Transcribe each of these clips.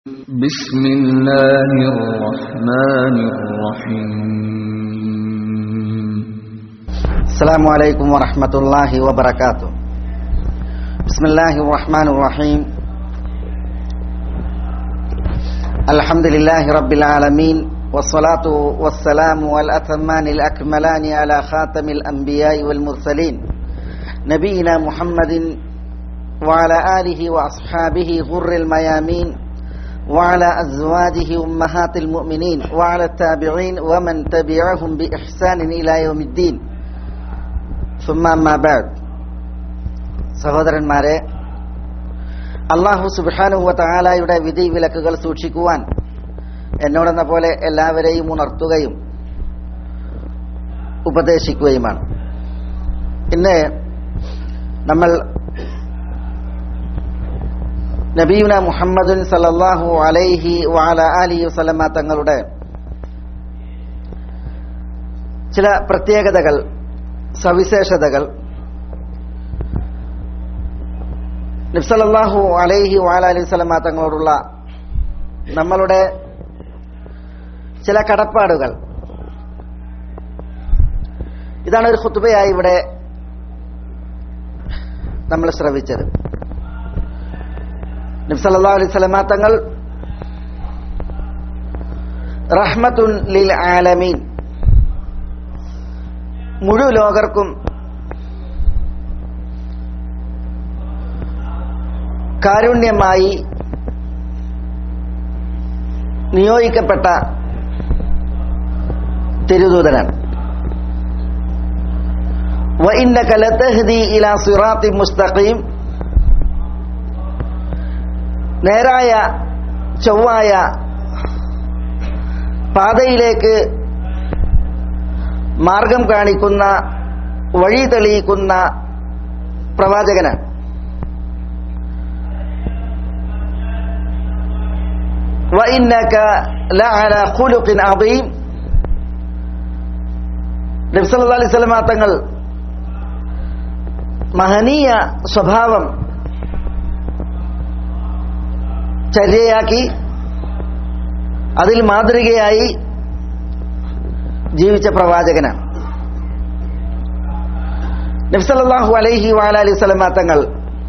بسم الله الرحمن الرحيم السلام عليكم ورحمة الله وبركاته بسم الله الرحمن الرحيم الحمد لله رب العالمين والصلاة والسلام والأتمان الأكملان على خاتم الأنبياء والمرسلين نبينا محمد وعلى آله وأصحابه غر الميامين وعلى أزواجه أمهات المؤمنين وعلى التابعين ومن تبعهم بإحسان إلى يوم الدين ثم أما بعد സഹോദരന്മാരെ അള്ളാഹു സുബാനുവ താലായുടെ വിധി വിലക്കുകൾ സൂക്ഷിക്കുവാൻ എന്നോടെന്ന പോലെ എല്ലാവരെയും ഉണർത്തുകയും ഉപദേശിക്കുകയുമാണ് ഇന്ന് നമ്മൾ നബീന മുഹമ്മദുൻ സല്ലല്ലാഹു അലൈഹി വഅല അലിഹി വസല്ലമ തങ്ങളുടെ ചില പ്രത്യേകതകൾ സവിശേഷതകൾ നബ്സലല്ലാഹു അലൈഹി വഅല അലൈഹി വസല്ലമ തങ്ങളോടുള്ള നമ്മളുടെ ചില കടപ്പാടുകൾ ഇതാണ് ഒരു ഖുത്ബയായി ഇവിടെ നമ്മൾ ശ്രവിച്ചത് നബ്സല്ലാ അലൈഹി സ്വലമ തങ്ങൾ റഹ്മത്തുൻ ലിൽ ആലമീൻ മുഴു ലോകർക്കും കാരുണ്യമായി നിയോഗിക്കപ്പെട്ട തിരുദൂതനാണ് وإنك لتهدي إلى صراط مستقيم നേരായ ചൊവ്വായ പാതയിലേക്ക് മാർഗം കാണിക്കുന്ന വഴി തെളിയിക്കുന്ന പ്രവാചകനാണ് وإنك لعلى خلق عظيم നബി സല്ലല്ലാഹു അലൈഹി വസല്ലമ തങ്ങൾ മഹനീയ സ്വഭാവം ചര്യയാക്കി അതിൽ മാതൃകയായി ജീവിച്ച പ്രവാചകനാണ് നബ്സല്ലാഹു അലൈഹി വാലി സ്വലമ തങ്ങൾ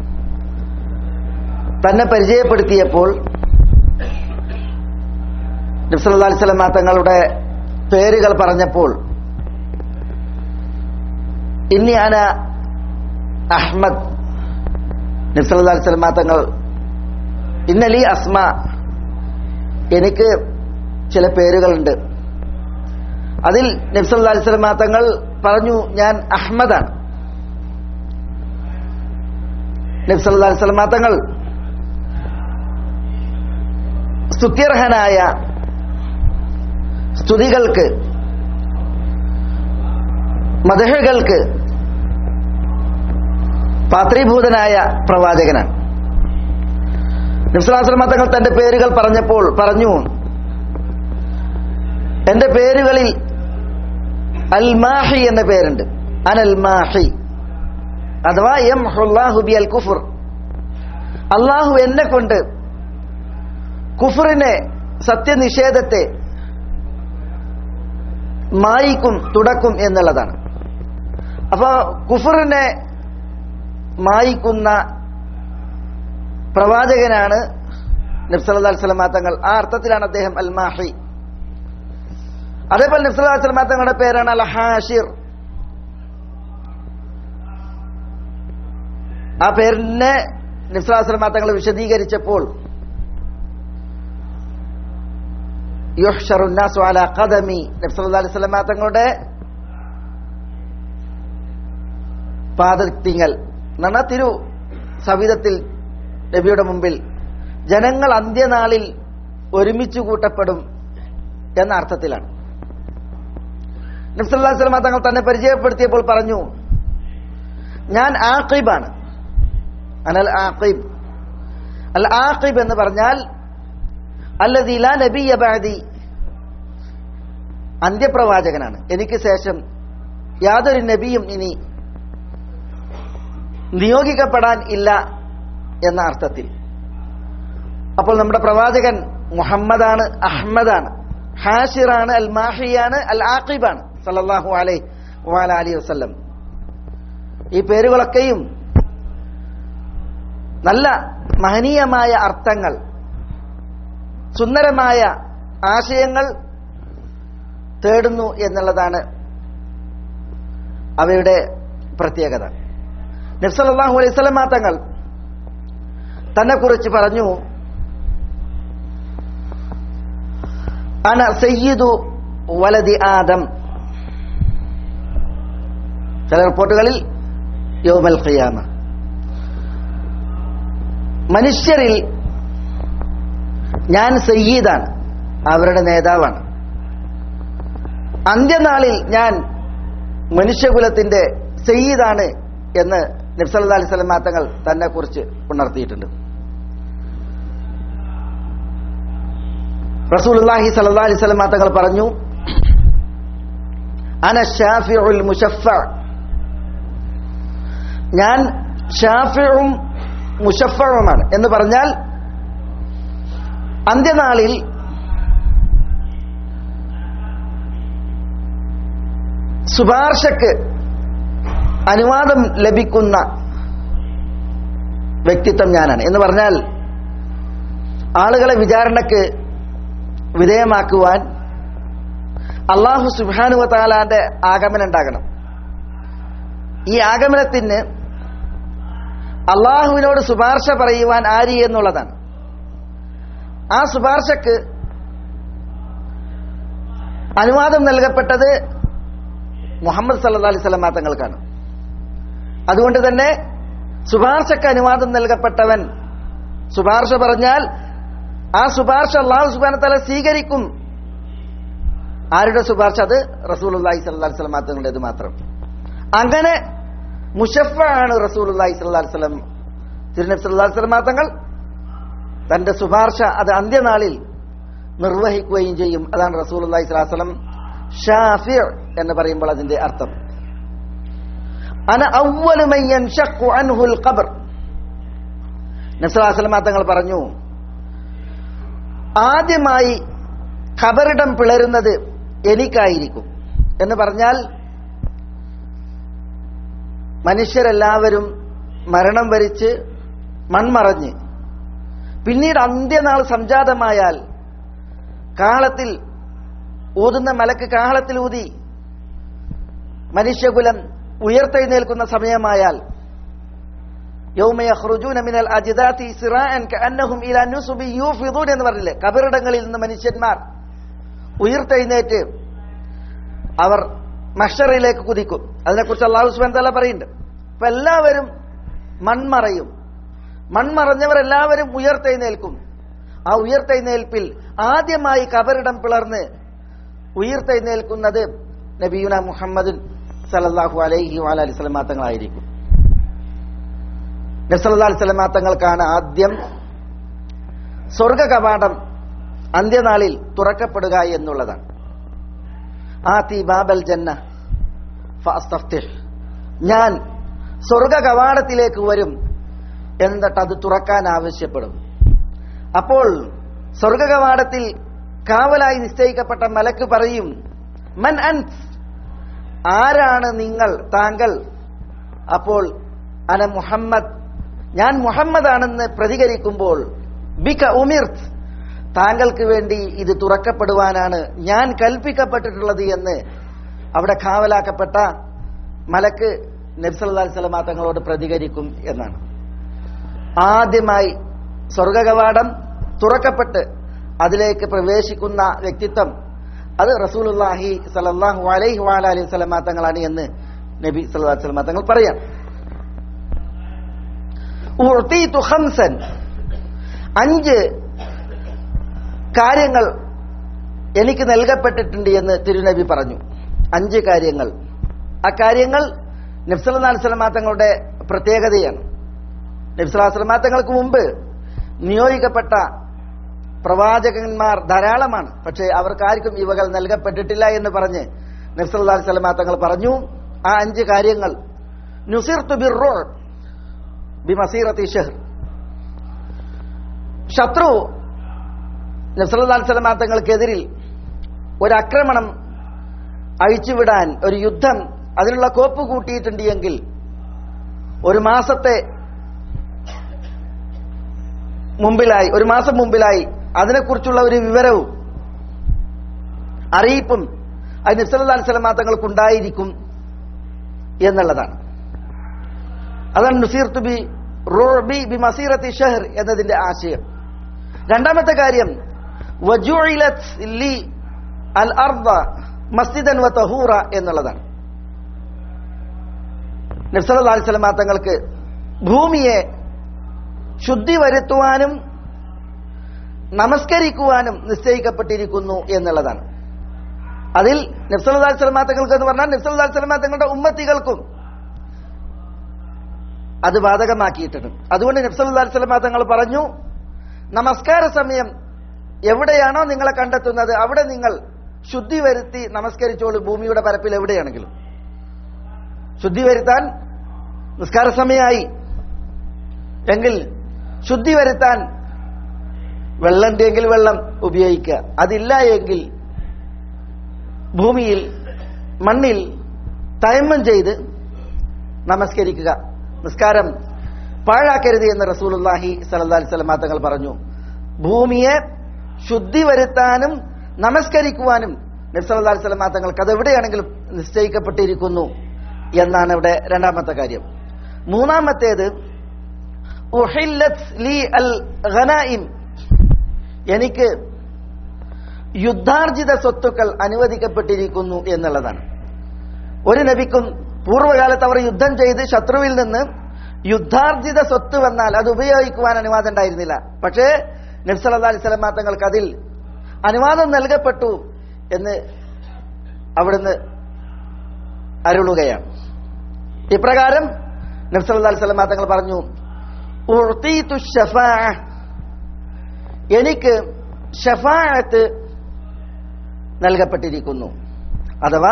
തന്നെ പരിചയപ്പെടുത്തിയപ്പോൾ നബ്സല്ലാ അലൈഹി സ്വലമ തങ്ങളുടെ പേരുകൾ പറഞ്ഞപ്പോൾ ഇനി അന അഹ്മദ് നബ്സല്ലാ അലൈഹി സ്വലമ തങ്ങൾ ഇന്നലി അസ്മ എനിക്ക് ചില പേരുകളുണ്ട് അതിൽ നബ്സല്ലാ അലിസ്ലമ തങ്ങൾ പറഞ്ഞു ഞാൻ അഹമ്മദാണ് നബ്സല്ലാ അലിസ്ലമ തങ്ങൾ സ്തുത്യർഹനായ സ്തുതികൾക്ക് മദഹകൾക്ക് പാത്രീഭൂതനായ പ്രവാചകനാണ് നബ്സുലാസ്ലമ തങ്ങൾ തന്റെ പേരുകൾ പറഞ്ഞപ്പോൾ പറഞ്ഞു എന്റെ പേരുകളിൽ അൽ മാഹി എന്ന പേരുണ്ട് അനൽ മാഹി അഥവാ എം ഹുബി അൽ കുഫുർ അള്ളാഹു എന്നെ കൊണ്ട് കുഫറിനെ സത്യനിഷേധത്തെ മായിക്കും തുടക്കും എന്നുള്ളതാണ് അപ്പൊ കുഫറിനെ മായിക്കുന്ന പ്രവാചകനാണ് നബ്സല്ലാ സ്വലമാ തങ്ങൾ ആ അർത്ഥത്തിലാണ് അദ്ദേഹം അൽ മാഹി അതേപോലെ നബ്സല്ലാ സ്വലമാ തങ്ങളുടെ പേരാണ് അൽ ഹാഷിർ ആ പേരിനെ നബ്സല്ലാ സ്വലമാ തങ്ങൾ വിശദീകരിച്ചപ്പോൾ യുഹ്ഷറുന്നാസു അല ഖദമി നബ്സല്ലാ അലൈഹി സ്വലമാ തങ്ങളുടെ പാദത്തിങ്ങൽ എന്നാണ് തിരു സവിധത്തിൽ നബിയുടെ മുമ്പിൽ ജനങ്ങൾ അന്ത്യനാളിൽ ഒരുമിച്ച് കൂട്ടപ്പെടും എന്ന അർത്ഥത്തിലാണ് നബ്സല്ലാസ്ലമ തങ്ങൾ തന്നെ പരിചയപ്പെടുത്തിയപ്പോൾ പറഞ്ഞു ഞാൻ ആഖിബാണ് അനൽ ആഖിബ് അൽ ആഖിബ് എന്ന് പറഞ്ഞാൽ അല്ലതി ലാ നബി അബാദി അന്ത്യപ്രവാചകനാണ് എനിക്ക് ശേഷം യാതൊരു നബിയും ഇനി നിയോഗിക്കപ്പെടാൻ ഇല്ല എന്ന അർത്ഥത്തിൽ അപ്പോൾ നമ്മുടെ പ്രവാചകൻ മുഹമ്മദാണ് അഹമ്മദാണ് ഹാഷിറാണ് അൽ മാഹിയാണ് അൽ ആഖിബാണ് സല്ലല്ലാഹു അലൈഹി വഅല അലൈഹി വസല്ലം ഈ പേരുകളൊക്കെയും നല്ല മഹനീയമായ അർത്ഥങ്ങൾ സുന്ദരമായ ആശയങ്ങൾ തേടുന്നു എന്നുള്ളതാണ് അവയുടെ പ്രത്യേകത നബ്സല്ലാഹു അലൈഹി സ്വലമാ തങ്ങൾ തന്നെ കുറിച്ച് പറഞ്ഞു അന സയ്യിദു വലതി ആദം ചില റിപ്പോർട്ടുകളിൽ യോമൽ ഖിയാമ മനുഷ്യരിൽ ഞാൻ സയ്യീദാണ് അവരുടെ നേതാവാണ് അന്ത്യനാളിൽ ഞാൻ മനുഷ്യകുലത്തിന്റെ സയ്യീദാണ് എന്ന് നബ്സല്ലാ അലൈഹി സ്വലം തങ്ങൾ തന്നെ കുറിച്ച് ഉണർത്തിയിട്ടുണ്ട് റസൂലുള്ളാഹി സല്ലല്ലാഹു അലൈഹി വസല്ലം തങ്ങൾ പറഞ്ഞു അന ഷാഫിഉൽ മുശഫ ഞാൻ ഷാഫിഉം മുഷഫറുമാണ് എന്ന് പറഞ്ഞാൽ അന്ത്യനാളിൽ ശുപാർശക്ക് അനുവാദം ലഭിക്കുന്ന വ്യക്തിത്വം ഞാനാണ് എന്ന് പറഞ്ഞാൽ ആളുകളെ വിചാരണക്ക് വിധേയമാക്കുവാൻ അള്ളാഹു സുബാനുവ താലാന്റെ ആഗമനം ഉണ്ടാകണം ഈ ആഗമനത്തിന് അള്ളാഹുവിനോട് ശുപാർശ പറയുവാൻ ആരി എന്നുള്ളതാണ് ആ ശുപാർശക്ക് അനുവാദം നൽകപ്പെട്ടത് മുഹമ്മദ് സല്ലാ അലൈഹി സ്വലമാ തങ്ങൾക്കാണ് അതുകൊണ്ട് തന്നെ ശുപാർശക്ക് അനുവാദം നൽകപ്പെട്ടവൻ ശുപാർശ പറഞ്ഞാൽ ആ ശുപാർശ അള്ളാഹു സുബാന തല സ്വീകരിക്കും ആരുടെ ശുപാർശ അത് റസൂൽ അള്ളാഹി സല്ലാ സ്വലമാ തങ്ങളുടേത് മാത്രം അങ്ങനെ മുഷഫ ആണ് റസൂൽ അള്ളാഹി സ്വല്ലാ സ്വലം തിരുനബ് സല്ലാ സ്വലമാ തങ്ങൾ തന്റെ ശുപാർശ അത് അന്ത്യനാളിൽ നിർവഹിക്കുകയും ചെയ്യും അതാണ് റസൂൽ അള്ളാഹി സ്വലാസ്ലം ഷാഫിർ എന്ന് പറയുമ്പോൾ അതിന്റെ അർത്ഥം അന ഔവലുമയ്യൻ അൻഹുൽ ഖബർ നബ്സലാസ്ലമ തങ്ങൾ പറഞ്ഞു ആദ്യമായി ഖബറിടം പിളരുന്നത് എനിക്കായിരിക്കും എന്ന് പറഞ്ഞാൽ മനുഷ്യരെല്ലാവരും മരണം വരിച്ച് മൺമറഞ്ഞ് പിന്നീട് അന്ത്യനാൾ സംജാതമായാൽ കാളത്തിൽ ഊതുന്ന മലക്ക് കാഹളത്തിൽ ഊതി മനുഷ്യകുലം ഉയർത്തെഴുന്നേൽക്കുന്ന സമയമായാൽ എന്ന് പറഞ്ഞില്ലേ കബറിടങ്ങളിൽ നിന്ന് മനുഷ്യന്മാർ ഉയർത്തെഴുന്നേറ്റ് അവർ മഷറിലേക്ക് കുതിക്കും അതിനെക്കുറിച്ച് അള്ളാഹു സുബാൻ തല പറയുന്നുണ്ട് അപ്പൊ എല്ലാവരും മൺമറയും മൺമറഞ്ഞവരെല്ലാവരും ഉയർത്തെഴുന്നേൽക്കും ആ ഉയർത്തെഴുന്നേൽപ്പിൽ ആദ്യമായി കബറിടം പിളർന്ന് ഉയർത്തെഴുന്നേൽക്കുന്നത് നബിയുന മുഹമ്മദ് സലല്ലാഹു അലൈഹി അലൈഹി സ്വലമാത്തങ്ങളായിരിക്കും നബ്സല്ലാ സ്വലമാത്തങ്ങൾക്കാണ് ആദ്യം സ്വർഗ കവാടം അന്ത്യനാളിൽ തുറക്കപ്പെടുക എന്നുള്ളതാണ് ആത്തി ബാബൽ ജന്ന ഫാസ്തഫ്തിഹ് ഞാൻ സ്വർഗ കവാടത്തിലേക്ക് വരും എന്നിട്ട് അത് തുറക്കാൻ ആവശ്യപ്പെടും അപ്പോൾ സ്വർഗ കവാടത്തിൽ കാവലായി നിശ്ചയിക്കപ്പെട്ട മലക്ക് പറയും മൻ അൻ ആരാണ് നിങ്ങൾ താങ്കൾ അപ്പോൾ അന മുഹമ്മദ് ഞാൻ മുഹമ്മദാണെന്ന് പ്രതികരിക്കുമ്പോൾ ബിക ഉമിർത്ത് താങ്കൾക്ക് വേണ്ടി ഇത് തുറക്കപ്പെടുവാനാണ് ഞാൻ കൽപ്പിക്കപ്പെട്ടിട്ടുള്ളത് എന്ന് അവിടെ കാവലാക്കപ്പെട്ട മലക്ക് നബ്സല്ലാ സ്വലമാ തങ്ങളോട് പ്രതികരിക്കും എന്നാണ് ആദ്യമായി സ്വർഗകവാടം തുറക്കപ്പെട്ട് അതിലേക്ക് പ്രവേശിക്കുന്ന വ്യക്തിത്വം അത് റസൂലുല്ലാഹി സലല്ലാഹു അലൈഹി വാല അലൈഹി സ്വലമാ തങ്ങളാണ് എന്ന് നബി സല്ലാ സ്വലമാ തങ്ങൾ പറയാം ഉഅ്തീതു ഖംസൻ അഞ്ച് കാര്യങ്ങൾ എനിക്ക് നൽകപ്പെട്ടിട്ടുണ്ട് എന്ന് തിരുനബി പറഞ്ഞു അഞ്ച് കാര്യങ്ങൾ ആ കാര്യങ്ങൾ നബ്സല്ലാ സ്വലമാ തങ്ങളുടെ പ്രത്യേകതയാണ് നബ്സലാ സ്വലമാ തങ്ങൾക്ക് മുമ്പ് നിയോഗിക്കപ്പെട്ട പ്രവാചകന്മാർ ധാരാളമാണ് പക്ഷേ അവർക്കാർക്കും ഇവകൾ നൽകപ്പെട്ടിട്ടില്ല എന്ന് പറഞ്ഞ് നബ്സല്ലാ സ്വലമാ തങ്ങൾ പറഞ്ഞു ആ അഞ്ച് കാര്യങ്ങൾ നുസിർത്തു ബിർറോ ബിമസീറത്തി ഷഹർ ശത്രു നബ്സല്ലാ സ്വലമാ തങ്ങൾക്കെതിരിൽ ഒരാക്രമണം അഴിച്ചുവിടാൻ ഒരു യുദ്ധം അതിനുള്ള കോപ്പ് കൂട്ടിയിട്ടുണ്ട് എങ്കിൽ ഒരു മാസത്തെ മുമ്പിലായി ഒരു മാസം മുമ്പിലായി അതിനെക്കുറിച്ചുള്ള ഒരു വിവരവും അറിയിപ്പും അത് നിസ്സലാ സ്വലമാ തങ്ങൾക്കുണ്ടായിരിക്കും എന്നുള്ളതാണ് അതാണ് നുസീർ തുബി റോബി ബി മസീറത്തി ഷഹർ എന്നതിന്റെ ആശയം രണ്ടാമത്തെ കാര്യം വജുഇലത് ലി അൽ അർദ മസ്ജിദൻ വ തഹൂറ എന്നുള്ളതാണ് നബ്സല്ലാ അലൈഹി സ്വലമാ തങ്ങൾക്ക് ഭൂമിയെ ശുദ്ധി വരുത്തുവാനും നമസ്കരിക്കുവാനും നിശ്ചയിക്കപ്പെട്ടിരിക്കുന്നു എന്നുള്ളതാണ് അതിൽ നബ്സല്ലാ സ്വലമാ തങ്ങൾക്ക് എന്ന് പറഞ്ഞാൽ നബ്സല്ലാ സ്വലമാ തങ്ങളുടെ ഉമ്മത്തികൾക്കും അത് ബാധകമാക്കിയിട്ടുണ്ട് അതുകൊണ്ട് നബ്സല്ലാ സ്വലമാ തങ്ങൾ പറഞ്ഞു നമസ്കാര സമയം എവിടെയാണോ നിങ്ങളെ കണ്ടെത്തുന്നത് അവിടെ നിങ്ങൾ ശുദ്ധി വരുത്തി നമസ്കരിച്ചോളൂ ഭൂമിയുടെ പരപ്പിൽ എവിടെയാണെങ്കിലും ശുദ്ധി വരുത്താൻ നിസ്കാര സമയമായി എങ്കിൽ ശുദ്ധി വരുത്താൻ വെള്ളമുണ്ടെങ്കിൽ വെള്ളം ഉപയോഗിക്കുക അതില്ല എങ്കിൽ ഭൂമിയിൽ മണ്ണിൽ തയമ്മം ചെയ്ത് നമസ്കരിക്കുക നിസ്കാരം പാഴാക്കരുത് എന്ന് റസൂലുല്ലാഹി സലഹ് സ്വലമാ തങ്ങൾ പറഞ്ഞു ഭൂമിയെ ശുദ്ധി വരുത്താനും നമസ്കരിക്കുവാനും നബ്സല്ലാ സ്വലമാ തങ്ങൾക്ക് അതെവിടെയാണെങ്കിലും നിശ്ചയിക്കപ്പെട്ടിരിക്കുന്നു എന്നാണ് ഇവിടെ രണ്ടാമത്തെ കാര്യം മൂന്നാമത്തേത് ഉഹില്ലത്ത് ലി അൽ ഖനായിം എനിക്ക് യുദ്ധാർജിത സ്വത്തുക്കൾ അനുവദിക്കപ്പെട്ടിരിക്കുന്നു എന്നുള്ളതാണ് ഒരു നബിക്കും പൂർവ്വകാലത്ത് അവർ യുദ്ധം ചെയ്ത് ശത്രുവിൽ നിന്ന് യുദ്ധാർജിത സ്വത്ത് വന്നാൽ അത് ഉപയോഗിക്കുവാൻ അനുവാദം ഉണ്ടായിരുന്നില്ല പക്ഷേ നബ്സല്ലാ അലൈഹി സ്വലമാ തങ്ങൾക്ക് അതിൽ അനുവാദം നൽകപ്പെട്ടു എന്ന് അവിടുന്ന് അരുളുകയാണ് ഇപ്രകാരം നബ്സല്ലാ അലൈഹി സ്വലമാ തങ്ങൾ പറഞ്ഞു ഉഴ്ത്തീതു ഷഫാഅ. എനിക്ക് ഷഫാഅത്ത് നൽകപ്പെട്ടിരിക്കുന്നു അഥവാ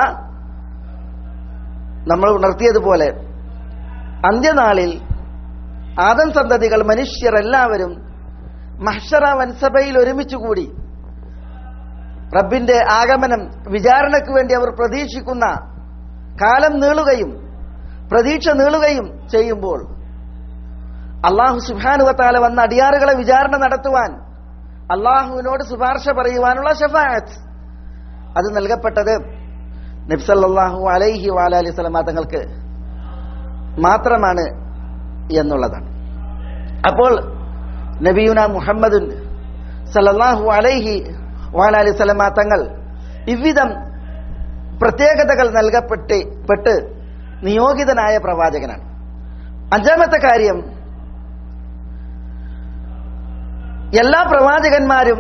നമ്മൾ ഉണർത്തിയതുപോലെ അന്ത്യനാളിൽ ആദം സന്തതികൾ മനുഷ്യർ എല്ലാവരും മഹ്ഷറ വൻസഭയിൽ ഒരുമിച്ചുകൂടി റബ്ബിന്റെ ആഗമനം വിചാരണയ്ക്ക് വേണ്ടി അവർ പ്രതീക്ഷിക്കുന്ന കാലം നീളുകയും പ്രതീക്ഷ നീളുകയും ചെയ്യുമ്പോൾ അള്ളാഹു സുബാനുവത്താല വന്ന അടിയാറുകളെ വിചാരണ നടത്തുവാൻ അള്ളാഹുവിനോട് ശുപാർശ പറയുവാനുള്ള ഷഫായത്ത് അത് നൽകപ്പെട്ടത് നബ്സല്ലാഹു അലൈഹി വാലി സ്വലമാ തങ്ങൾക്ക് മാത്രമാണ് എന്നുള്ളതാണ് അപ്പോൾ നബിയുന മുഹമ്മദുൻ സല്ലല്ലാഹു അലൈഹി വാലി സ്വലമാ തങ്ങൾ ഇவ்விധം പ്രത്യേകതകൾ നൽകപ്പെട്ട് പെട്ട് നിയോഗിതനായ പ്രവാചകനാണ് അഞ്ചാമത്തെ കാര്യം എല്ലാ പ്രവാചകന്മാരും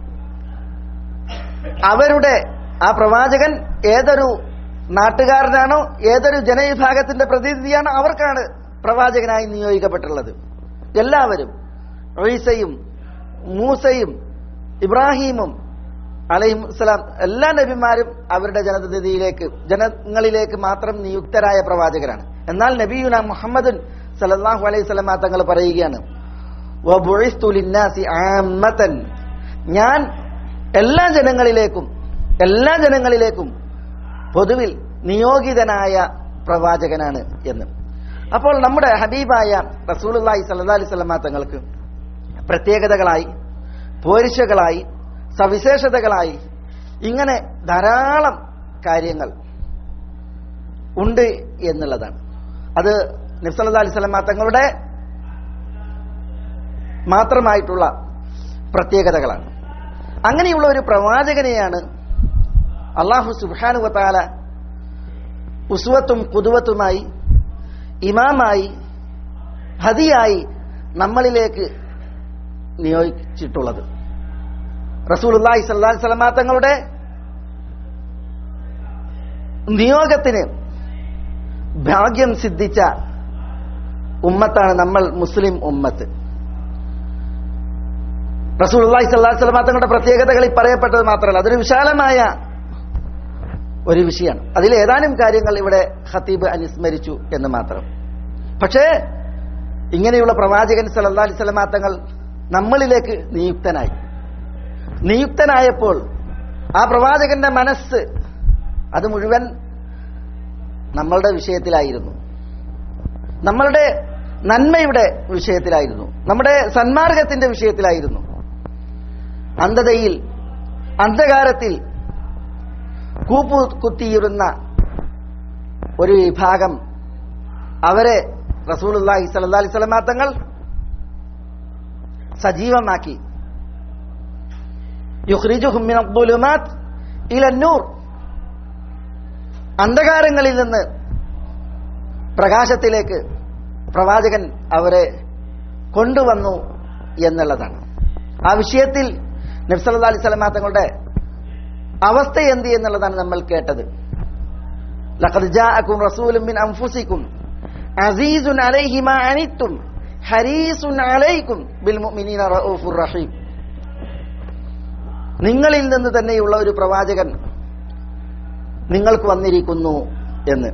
അവരുടെ ആ പ്രവാചകൻ ഏതൊരു നാട്ടുകാരനാണോ ഏതൊരു ജനവിഭാഗത്തിന്റെ പ്രതിനിധിയാണോ അവർക്കാണ് പ്രവാചകനായി നിയോഗിക്കപ്പെട്ടുള്ളത് എല്ലാവരും ഈസയും മൂസയും ഇബ്രാഹീമും അലൈഹിം സ്വലാം എല്ലാ നബിമാരും അവരുടെ ജനതയിലേക്ക് ജനങ്ങളിലേക്ക് മാത്രം നിയുക്തരായ പ്രവാചകരാണ് എന്നാൽ നബിയുന മുഹമ്മദുൻ സലല്ലാഹു അലൈഹി സ്വലമ തങ്ങൾ പറയുകയാണ് വബുഇസ്തു ലിന്നാസി ആമ്മതൻ ഞാൻ എല്ലാ ജനങ്ങളിലേക്കും എല്ലാ ജനങ്ങളിലേക്കും പൊതുവിൽ നിയോഗിതനായ പ്രവാചകനാണ് എന്ന് അപ്പോൾ നമ്മുടെ ഹബീബായ റസൂലുള്ളാഹി സല്ലല്ലാഹു അലൈഹി വസല്ലമ തങ്ങൾക്ക് പ്രത്യേകതകളായി പോരിശകളായി സവിശേഷതകളായി ഇങ്ങനെ ധാരാളം കാര്യങ്ങൾ ഉണ്ട് എന്നുള്ളതാണ് അത് നബ്സല്ലാ അലൈഹി സ്വലമ തങ്ങളുടെ മാത്രമായിട്ടുള്ള പ്രത്യേകതകളാണ് അങ്ങനെയുള്ള ഒരു പ്രവാചകനെയാണ് അള്ളാഹു സുബാനുവത്താല ഉസ്വത്തും കുതുവത്തുമായി ഇമാമായി ഹദിയായി നമ്മളിലേക്ക് നിയോഗിച്ചിട്ടുള്ളത് റസൂലുല്ലാഹി സല്ലാഹി സ്വലമാ തങ്ങളുടെ നിയോഗത്തിന് ഭാഗ്യം സിദ്ധിച്ച ഉമ്മത്താണ് നമ്മൾ മുസ്ലിം ഉമ്മത്ത് റസൂലുള്ളാഹി സ്വല്ലല്ലാഹി അലൈഹി വസല്ലം തങ്ങളുടെ പ്രത്യേകതകളിൽ പറയപ്പെട്ടത് മാത്രമല്ല അതൊരു വിശാലമായ ഒരു വിഷയമാണ് അതിൽ ഏതാനും കാര്യങ്ങൾ ഇവിടെ ഖത്തീബ് അനുസ്മരിച്ചു എന്ന് മാത്രം പക്ഷേ ഇങ്ങനെയുള്ള പ്രവാചകൻ സല്ലല്ലാഹി അലൈഹി വസല്ലം തങ്ങൾ നമ്മളിലേക്ക് നിയുക്തനായി നിയുക്തനായപ്പോൾ ആ പ്രവാചകന്റെ മനസ്സ് അത് മുഴുവൻ നമ്മളുടെ വിഷയത്തിലായിരുന്നു നമ്മളുടെ നന്മയുടെ വിഷയത്തിലായിരുന്നു നമ്മുടെ സന്മാർഗത്തിന്റെ വിഷയത്തിലായിരുന്നു അന്ധതയിൽ അന്ധകാരത്തിൽ കൂപ്പു കുത്തിയിരുന്ന ഒരു വിഭാഗം അവരെ റസൂലുള്ളാഹി സ്വല്ലല്ലാഹി അലൈഹി വസല്ലമ തങ്ങൾ സജീവമാക്കി യുഖ്രിജുഹും മിന അദ്ദുലുമാത് ഇല നൂർ അന്ധകാരങ്ങളിൽ നിന്ന് പ്രകാശത്തിലേക്ക് പ്രവാചകൻ അവരെ കൊണ്ടുവന്നു എന്നുള്ളതാണ് ആ വിഷയത്തിൽ നബ്സല്ലാ അലൈഹി സ്വലമാ തങ്ങളുടെ അവസ്ഥ എന്ത് എന്നുള്ളതാണ് നമ്മൾ കേട്ടത് ലഖദ് ജാഅക്കും റസൂലും മിൻ അൻഫുസിക്കും അസീസുൻ അലൈഹി മാ അനിത്തും ഹരീസുൻ അലൈക്കും ബിൽ മുഅ്മിനീന റഊഫുർ റഹീം നിങ്ങളിൽ നിന്ന് തന്നെയുള്ള ഒരു പ്രവാചകൻ നിങ്ങൾക്ക് വന്നിരിക്കുന്നു എന്ന്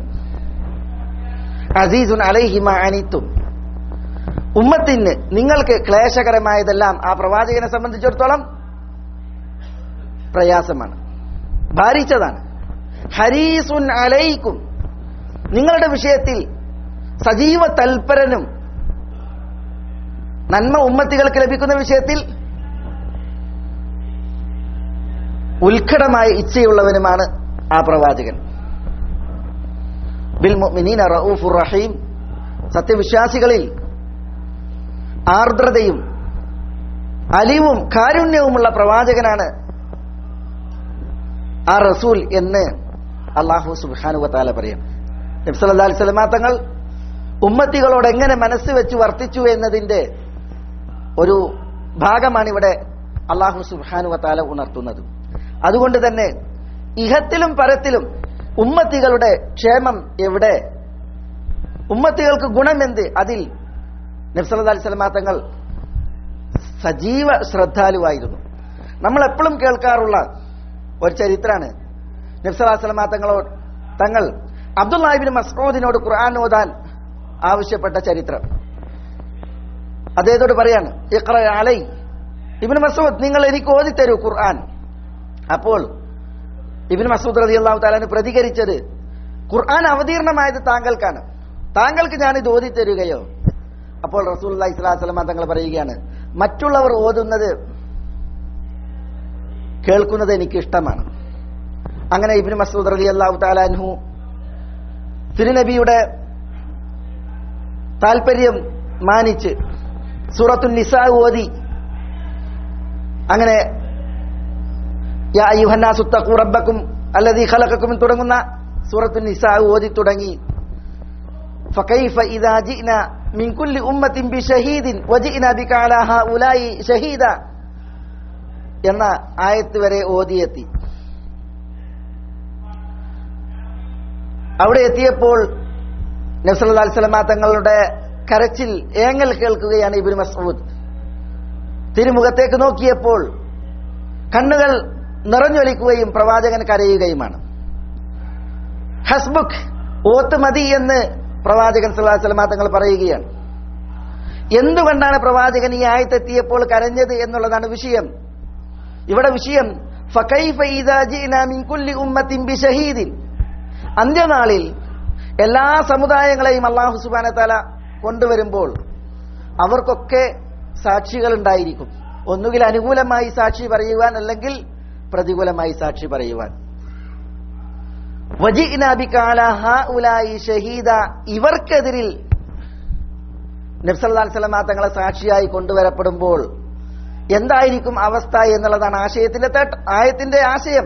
അസീസുൻ അലൈഹി മാ അനിത്തും ഉമ്മത്തിന് നിങ്ങൾക്ക് ക്ലേശകരമായതെല്ലാം ആ പ്രവാചകനെ സംബന്ധിച്ചിടത്തോളം പ്രയാസമാണ് ഭാരിച്ചതാണ് ഹരീസുൻ അലൈക്കും നിങ്ങളുടെ വിഷയത്തിൽ സജീവ തൽപരനും നന്മ ഉമ്മത്തികൾക്ക് ലഭിക്കുന്ന വിഷയത്തിൽ ഉത്കടമായ ഇച്ഛയുള്ളവനുമാണ് ആ പ്രവാചകൻ ബിൽ മുഅ്മിനീന റഊഫുർ റഹീം സത്യവിശ്വാസികളിൽ ആർദ്രതയും അലിവും കാരുണ്യവുമുള്ള പ്രവാചകനാണ് ആ റസൂൽ എന്ന് അള്ളാഹു സുബാനുവത്താല പറയും നബ്സല്ലാ അലിസ്ലമാ തങ്ങൾ ഉമ്മത്തികളോട് എങ്ങനെ മനസ്സ് വെച്ച് വർത്തിച്ചു എന്നതിന്റെ ഒരു ഭാഗമാണ് ഇവിടെ അള്ളാഹു സുബാനുവത്താല ഉണർത്തുന്നത് അതുകൊണ്ട് തന്നെ ഇഹത്തിലും പരത്തിലും ഉമ്മത്തികളുടെ ക്ഷേമം എവിടെ ഉമ്മത്തികൾക്ക് ഗുണമെന്ത് അതിൽ നബ്സല്ലാ അലിസ്ലമാ തങ്ങൾ സജീവ ശ്രദ്ധാലുവായിരുന്നു നമ്മൾ എപ്പോഴും കേൾക്കാറുള്ള ഒരു ചരിത്രമാണ് നബ്സലാസ്ലമ തങ്ങളോട് തങ്ങൾ അബ്ദുല്ലാഹിബിൻ മസ്ഊദിനോട് ഖുർആൻ ഓതാൻ ആവശ്യപ്പെട്ട ചരിത്രം അദ്ദേഹത്തോട് പറയാണ് ഇഖ്റ അലൈ ഇബിൻ മസൂദ് നിങ്ങൾ എനിക്ക് ഓതിത്തരൂ ഖുർആൻ അപ്പോൾ ഇബിൻ മസൂദ് റതി അള്ളാഹു താലാന് പ്രതികരിച്ചത് ഖുർആൻ അവതീർണമായത് താങ്കൾക്കാണ് താങ്കൾക്ക് ഞാൻ ഇത് ഓതിത്തരുകയോ അപ്പോൾ റസൂൽ അള്ളഹി സ്വലാസ്ലമ തങ്ങൾ പറയുകയാണ് മറ്റുള്ളവർ ഓതുന്നത് കേൾക്കുന്നത് എനിക്ക് ഇഷ്ടമാണ് അങ്ങനെ ഇബിന് മസൂദ് അലി അള്ളാഹു താലാൻഹു തിരുനബിയുടെ താല്പര്യം മാനിച്ച് സൂറത്തു നിസാ ഓതി അങ്ങനെ യാ അയ്യുഹന്നാസു തഖൂ റബ്ബക്കും അല്ലദീ ഖലഖക്കും തുടങ്ങുന്ന സൂറത്തു നിസാ ഓതി തുടങ്ങി فكيف إذا جئنا من كل أمة بشهيد وجئنا بك على هؤلاء شهيدا എന്ന ആയത്ത് വരെ ഓതിയെത്തി അവിടെ എത്തിയപ്പോൾ നബ്സല്ലാ അലിസ്ലമ തങ്ങളുടെ കരച്ചിൽ ഏങ്ങൽ കേൾക്കുകയാണ് ഇബിൻ മസൂദ് തിരുമുഖത്തേക്ക് നോക്കിയപ്പോൾ കണ്ണുകൾ നിറഞ്ഞൊലിക്കുകയും പ്രവാചകൻ കരയുകയുമാണ് ഹസ്ബുഖ് ഓത്ത് മതി എന്ന് പ്രവാചകൻ സല്ലാ സ്വലമ തങ്ങൾ പറയുകയാണ് എന്തുകൊണ്ടാണ് പ്രവാചകൻ ഈ ആയത്തെത്തിയപ്പോൾ കരഞ്ഞത് എന്നുള്ളതാണ് വിഷയം ഇവിടെ വിഷയം ഫകൈഫ ഇദാ ജിഅനാ മിൻ കുല്ലി ഉമ്മത്തിൻ ബിശഹീദിൻ അന്ത്യനാളിൽ എല്ലാ സമുദായങ്ങളെയും അള്ളാഹു സുബ്ഹാനഹു തആല കൊണ്ടുവരുമ്പോൾ അവർക്കൊക്കെ സാക്ഷികൾ ഉണ്ടായിരിക്കും ഒന്നുകിൽ അനുകൂലമായി സാക്ഷി പറയുവാൻ അല്ലെങ്കിൽ പ്രതികൂലമായി സാക്ഷി പറയുവാൻ വജിഅനാ ബിക അലാ ഹഉലായി ഷഹീദ ഇവർക്കെതിരിൽ നബ്സല്ലാ സ്വലമ തങ്ങളെ സാക്ഷിയായി കൊണ്ടുവരപ്പെടുമ്പോൾ എന്തായിരിക്കും അവസ്ഥ എന്നുള്ളതാണ് ആശയത്തിന്റെ തട്ട് ആയത്തിന്റെ ആശയം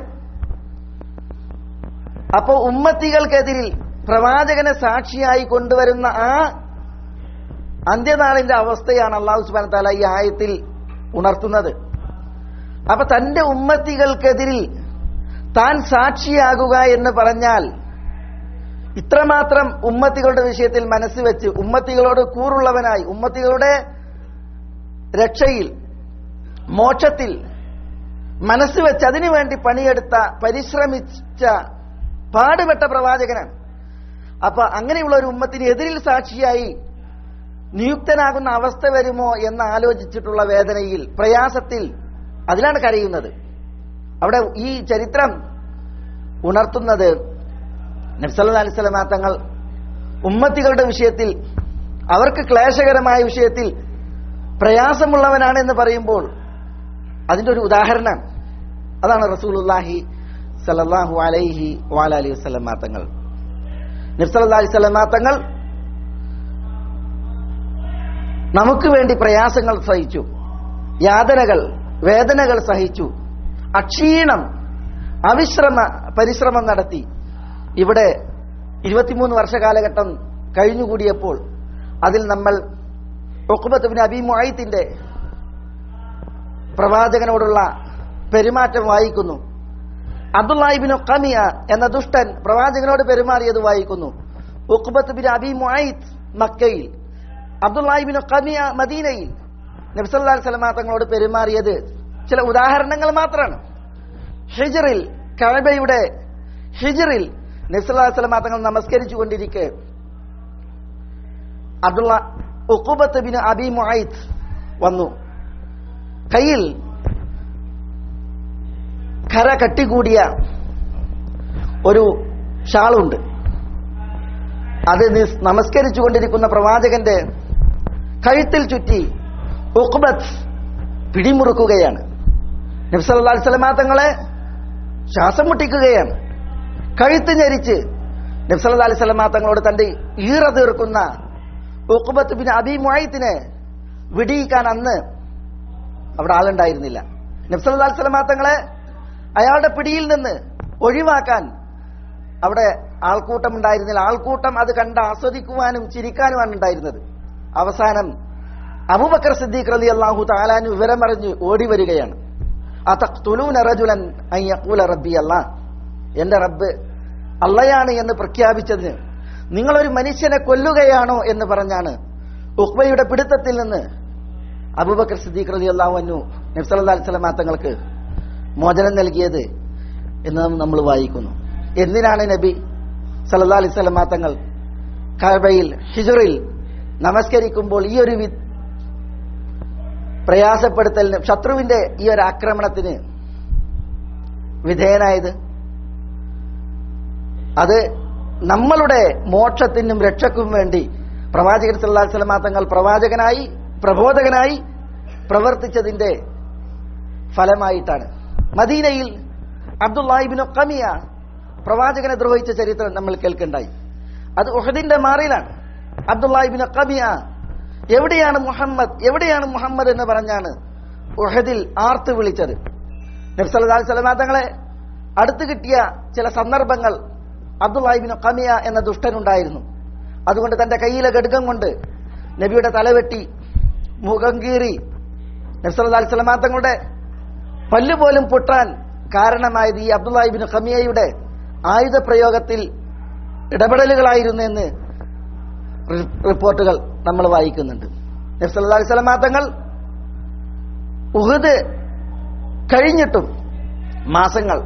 അപ്പോ ഉമ്മത്തികൾക്കെതിരിൽ പ്രവാചകനെ സാക്ഷിയായി കൊണ്ടുവരുന്ന ആ അന്ത്യനാളിന്റെ അവസ്ഥയാണ് അള്ളാഹു സുബാന താല ഈ ആയത്തിൽ ഉണർത്തുന്നത് അപ്പൊ തന്റെ ഉമ്മത്തികൾക്കെതിരിൽ താൻ സാക്ഷിയാകുക എന്ന് പറഞ്ഞാൽ ഇത്രമാത്രം ഉമ്മത്തികളുടെ വിഷയത്തിൽ മനസ്സ് വെച്ച് ഉമ്മത്തികളോട് കൂറുള്ളവനായി ഉമ്മത്തികളുടെ രക്ഷയിൽ മോക്ഷത്തിൽ മനസ്സ് വെച്ച് അതിനു വേണ്ടി പണിയെടുത്ത പരിശ്രമിച്ച പാടുപെട്ട പ്രവാചകനാണ് അപ്പൊ അങ്ങനെയുള്ള ഒരു ഉമ്മത്തിന് എതിരിൽ സാക്ഷിയായി നിയുക്തനാകുന്ന അവസ്ഥ വരുമോ എന്ന് ആലോചിച്ചിട്ടുള്ള വേദനയിൽ പ്രയാസത്തിൽ അതിലാണ് കരയുന്നത് അവിടെ ഈ ചരിത്രം ഉണർത്തുന്നത് നബ്സല്ലാ അലിസ്ലാം തങ്ങൾ ഉമ്മത്തികളുടെ വിഷയത്തിൽ അവർക്ക് ക്ലേശകരമായ വിഷയത്തിൽ പ്രയാസമുള്ളവനാണ് എന്ന് പറയുമ്പോൾ അതിന്റെ ഒരു ഉദാഹരണം അതാണ് റസൂലുല്ലാഹി സല്ലല്ലാഹു അലൈഹി വാലി വസ്ലം തങ്ങൾ നബ്സല്ലാ അലിസ്ലാം തങ്ങൾ നമുക്ക് വേണ്ടി പ്രയാസങ്ങൾ സഹിച്ചു യാതനകൾ വേദനകൾ സഹിച്ചു അക്ഷീണം അവിശ്രമ പരിശ്രമം നടത്തി ഇവിടെ ഇരുപത്തിമൂന്ന് വർഷ കാലഘട്ടം കഴിഞ്ഞുകൂടിയപ്പോൾ അതിൽ നമ്മൾ ഒക്കുബത്തുബിൻ അബി മുഅയ്ത്തിന്റെ പ്രവാചകനോടുള്ള പെരുമാറ്റം വായിക്കുന്നു അബ്ദുല്ലാഹിബിൻ കമിയ എന്ന ദുഷ്ടൻ പ്രവാചകനോട് പെരുമാറിയത് വായിക്കുന്നു ഉഖ്ബത്ത് ബിൻ അബി മുഅയ്ത്ത് മക്കയിൽ അബ്ദുല്ലാഹിബിൻ കമിയ മദീനയിൽ നബ്സല്ലാ സ്വലമാ തങ്ങളോട് പെരുമാറിയത് ചില ഉദാഹരണങ്ങൾ മാത്രമാണ് ഹിജറിൽ കഴബയുടെ ഹിജറിൽ നബ്സല്ലാ സ്വലമാ തങ്ങൾ നമസ്കരിച്ചു കൊണ്ടിരിക്കെ Abdullah Uqbah bin Abi Muait വന്നു കയ്യിൽ കര കട്ടികൂടിയ ഒരു ഷാളുണ്ട് അത് നിസ് നമസ്കരിച്ചു കൊണ്ടിരിക്കുന്ന പ്രവാചകന്റെ കഴുത്തിൽ ചുറ്റി ഉഖ്ബത്ത് പിടിമുറുക്കുകയാണ് നബ്സല്ലാ സ്വലമാ തങ്ങളെ ശ്വാസം മുട്ടിക്കുകയാണ് കഴുത്ത് ഞെരിച്ച് നബ്സല്ലാ അലൈഹി സ്വലമാ തങ്ങളോട് തന്റെ ഈറ തീർക്കുന്ന ഉഖ്ബത്ത് ബിൻ അബി മുഅയ്ത്തിനെ വിടിയിക്കാൻ അന്ന് അവിടെ ആളുണ്ടായിരുന്നില്ല നബ്സല്ലാ അലൈഹി സ്വലമാ തങ്ങളെ അയാളുടെ പിടിയിൽ നിന്ന് ഒഴിവാക്കാൻ അവിടെ ആൾക്കൂട്ടം ഉണ്ടായിരുന്നില്ല ആൾക്കൂട്ടം അത് കണ്ട് ആസ്വദിക്കുവാനും ചിരിക്കാനുമാണ് ഉണ്ടായിരുന്നത് അവസാനം അബൂബക്കർ സിദ്ദീഖ് റലി അള്ളാഹു താലാനു വിവരം അറിഞ്ഞ് ഓടി വരികയാണ് അതഖ്തുലൂന റജുലൻ അൻ യഖൂല റബ്ബി അല്ലാ എന്റെ റബ്ബ് അള്ളയാണ് എന്ന് പ്രഖ്യാപിച്ചതിന് നിങ്ങളൊരു മനുഷ്യനെ കൊല്ലുകയാണോ എന്ന് പറഞ്ഞാണ് ഉഖ്ബയുടെ പിടുത്തത്തിൽ നിന്ന് അബൂബക്കർ സിദ്ദീഖ് റലി അള്ളാഹു അന്നു നബ്സല്ലാ അലിസ്ലാം തങ്ങൾക്ക് മോചനം നൽകിയത് എന്ന് നമ്മൾ വായിക്കുന്നു എന്തിനാണ് നബി സല്ലാ അലൈഹി സ്വലമാ തങ്ങൾ കബയിൽ ഹിജറിൽ നമസ്കരിക്കുമ്പോൾ ഈ ഒരു വി പ്രയാസപ്പെടുത്തലിന് ശത്രുവിന്റെ ഈ ഒരു ആക്രമണത്തിന് വിധേയനായത് അത് നമ്മളുടെ മോക്ഷത്തിനും രക്ഷക്കും വേണ്ടി പ്രവാചകൻ സല്ലാ സ്വലമാ തങ്ങൾ പ്രവാചകനായി പ്രബോധകനായി പ്രവർത്തിച്ചതിന്റെ ഫലമായിട്ടാണ് മദീനയിൽ അബ്ദുല്ലാഹിബിൻ കമിയ പ്രവാചകനെ ദ്രോഹിച്ച ചരിത്രം നമ്മൾ കേൾക്കണ്ടായി അത് ഉഹദിന്റെ മാറിലാണ് അബ്ദുല്ലാഹിബിൻ കമിയ എവിടെയാണ് മുഹമ്മദ് എവിടെയാണ് മുഹമ്മദ് എന്ന് പറഞ്ഞാണ് ഉഹദിൽ ആർത്ത് വിളിച്ചത് നബ്സല്ലാ സ്വലമാ തങ്ങളെ അടുത്ത് കിട്ടിയ ചില സന്ദർഭങ്ങൾ അബ്ദുല്ലാഹിബിൻ കമിയ എന്ന ദുഷ്ടനുണ്ടായിരുന്നു അതുകൊണ്ട് തന്റെ കയ്യിലെ ഘടകം കൊണ്ട് നബിയുടെ തലവെട്ടി മുഖം കീറി നബ്സല്ലാ സ്വലമാ തങ്ങളുടെ പല്ലുപോലും പൊട്ടാൻ കാരണമായത് ഈ അബ്ദുല്ലാഹിബിൻ ഖമിയയുടെ ആയുധ പ്രയോഗത്തിൽ ഇടപെടലുകളായിരുന്നു എന്ന് റിപ്പോർട്ടുകൾ നമ്മൾ വായിക്കുന്നുണ്ട് നബ്സല്ലാ സ്വലമാ തങ്ങൾ ഉഹദ് കഴിഞ്ഞിട്ടും മാസങ്ങൾ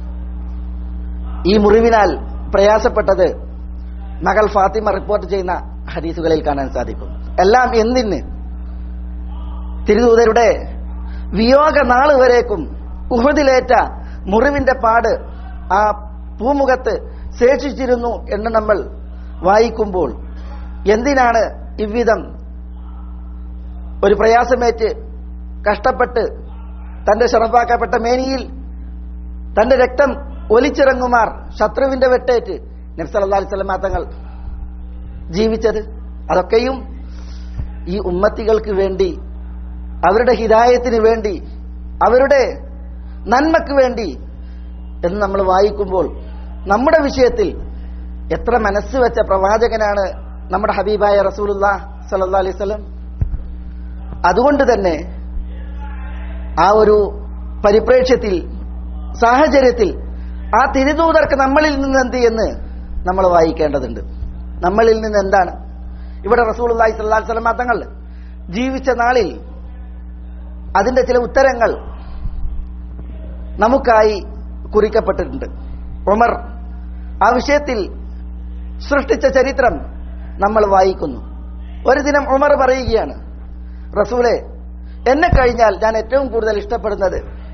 ഈ മുറിവിനാൽ പ്രയാസപ്പെട്ടത് മകൾ ഫാത്തിമ റിപ്പോർട്ട് ചെയ്യുന്ന ഹദീസുകളിൽ കാണാൻ സാധിക്കും എല്ലാം എന്തിന് തിരുദൂതരുടെ വിയോഗ നാള് വരേക്കും ഉഹദിലേറ്റ മുറിവിന്റെ പാട് ആ പൂമുഖത്ത് ശേഷിച്ചിരുന്നു എന്ന് നമ്മൾ വായിക്കുമ്പോൾ എന്തിനാണ് ഇவ்விധം ഒരു പ്രയാസമേറ്റ് കഷ്ടപ്പെട്ട് തന്റെ ഷറഫാക്കപ്പെട്ട മേനിയിൽ തന്റെ രക്തം ഒലിച്ചിറങ്ങുമാർ ശത്രുവിന്റെ വെട്ടേറ്റ് നബ്സല്ലാ സ്വലമാ തങ്ങൾ ജീവിച്ചത് അതൊക്കെയും ഈ ഉമ്മത്തികൾക്ക് വേണ്ടി അവരുടെ ഹിതായത്തിന് വേണ്ടി അവരുടെ നന്മക്ക് വേണ്ടി എന്ന് നമ്മൾ വായിക്കുമ്പോൾ നമ്മുടെ വിഷയത്തിൽ എത്ര മനസ്സ് വെച്ച പ്രവാചകനാണ് നമ്മുടെ ഹബീബായ റസൂലുല്ലാ സല്ലാ അലൈഹി സ്വലം അതുകൊണ്ട് തന്നെ ആ ഒരു പരിപ്രേക്ഷ്യത്തിൽ സാഹചര്യത്തിൽ ആ തിരുദൂതർക്ക് നമ്മളിൽ നിന്ന് എന്ത് എന്ന് നമ്മൾ വായിക്കേണ്ടതുണ്ട് നമ്മളിൽ നിന്ന് എന്താണ് ഇവിടെ റസൂൽ അള്ളാഹി സ്വല്ലാ സ്വലം തങ്ങൾ ജീവിച്ച നാളിൽ അതിന്റെ ചില ഉത്തരങ്ങൾ നമുക്കായി കുറിക്കപ്പെട്ടിട്ടുണ്ട് ഉമർ ആ വിഷയത്തിൽ സൃഷ്ടിച്ച ചരിത്രം നമ്മൾ വായിക്കുന്നു ഒരു ദിനം ഉമർ പറയുകയാണ് റസൂലെ എന്നെ കഴിഞ്ഞാൽ ഞാൻ ഏറ്റവും കൂടുതൽ ഇഷ്ടപ്പെടുന്നത്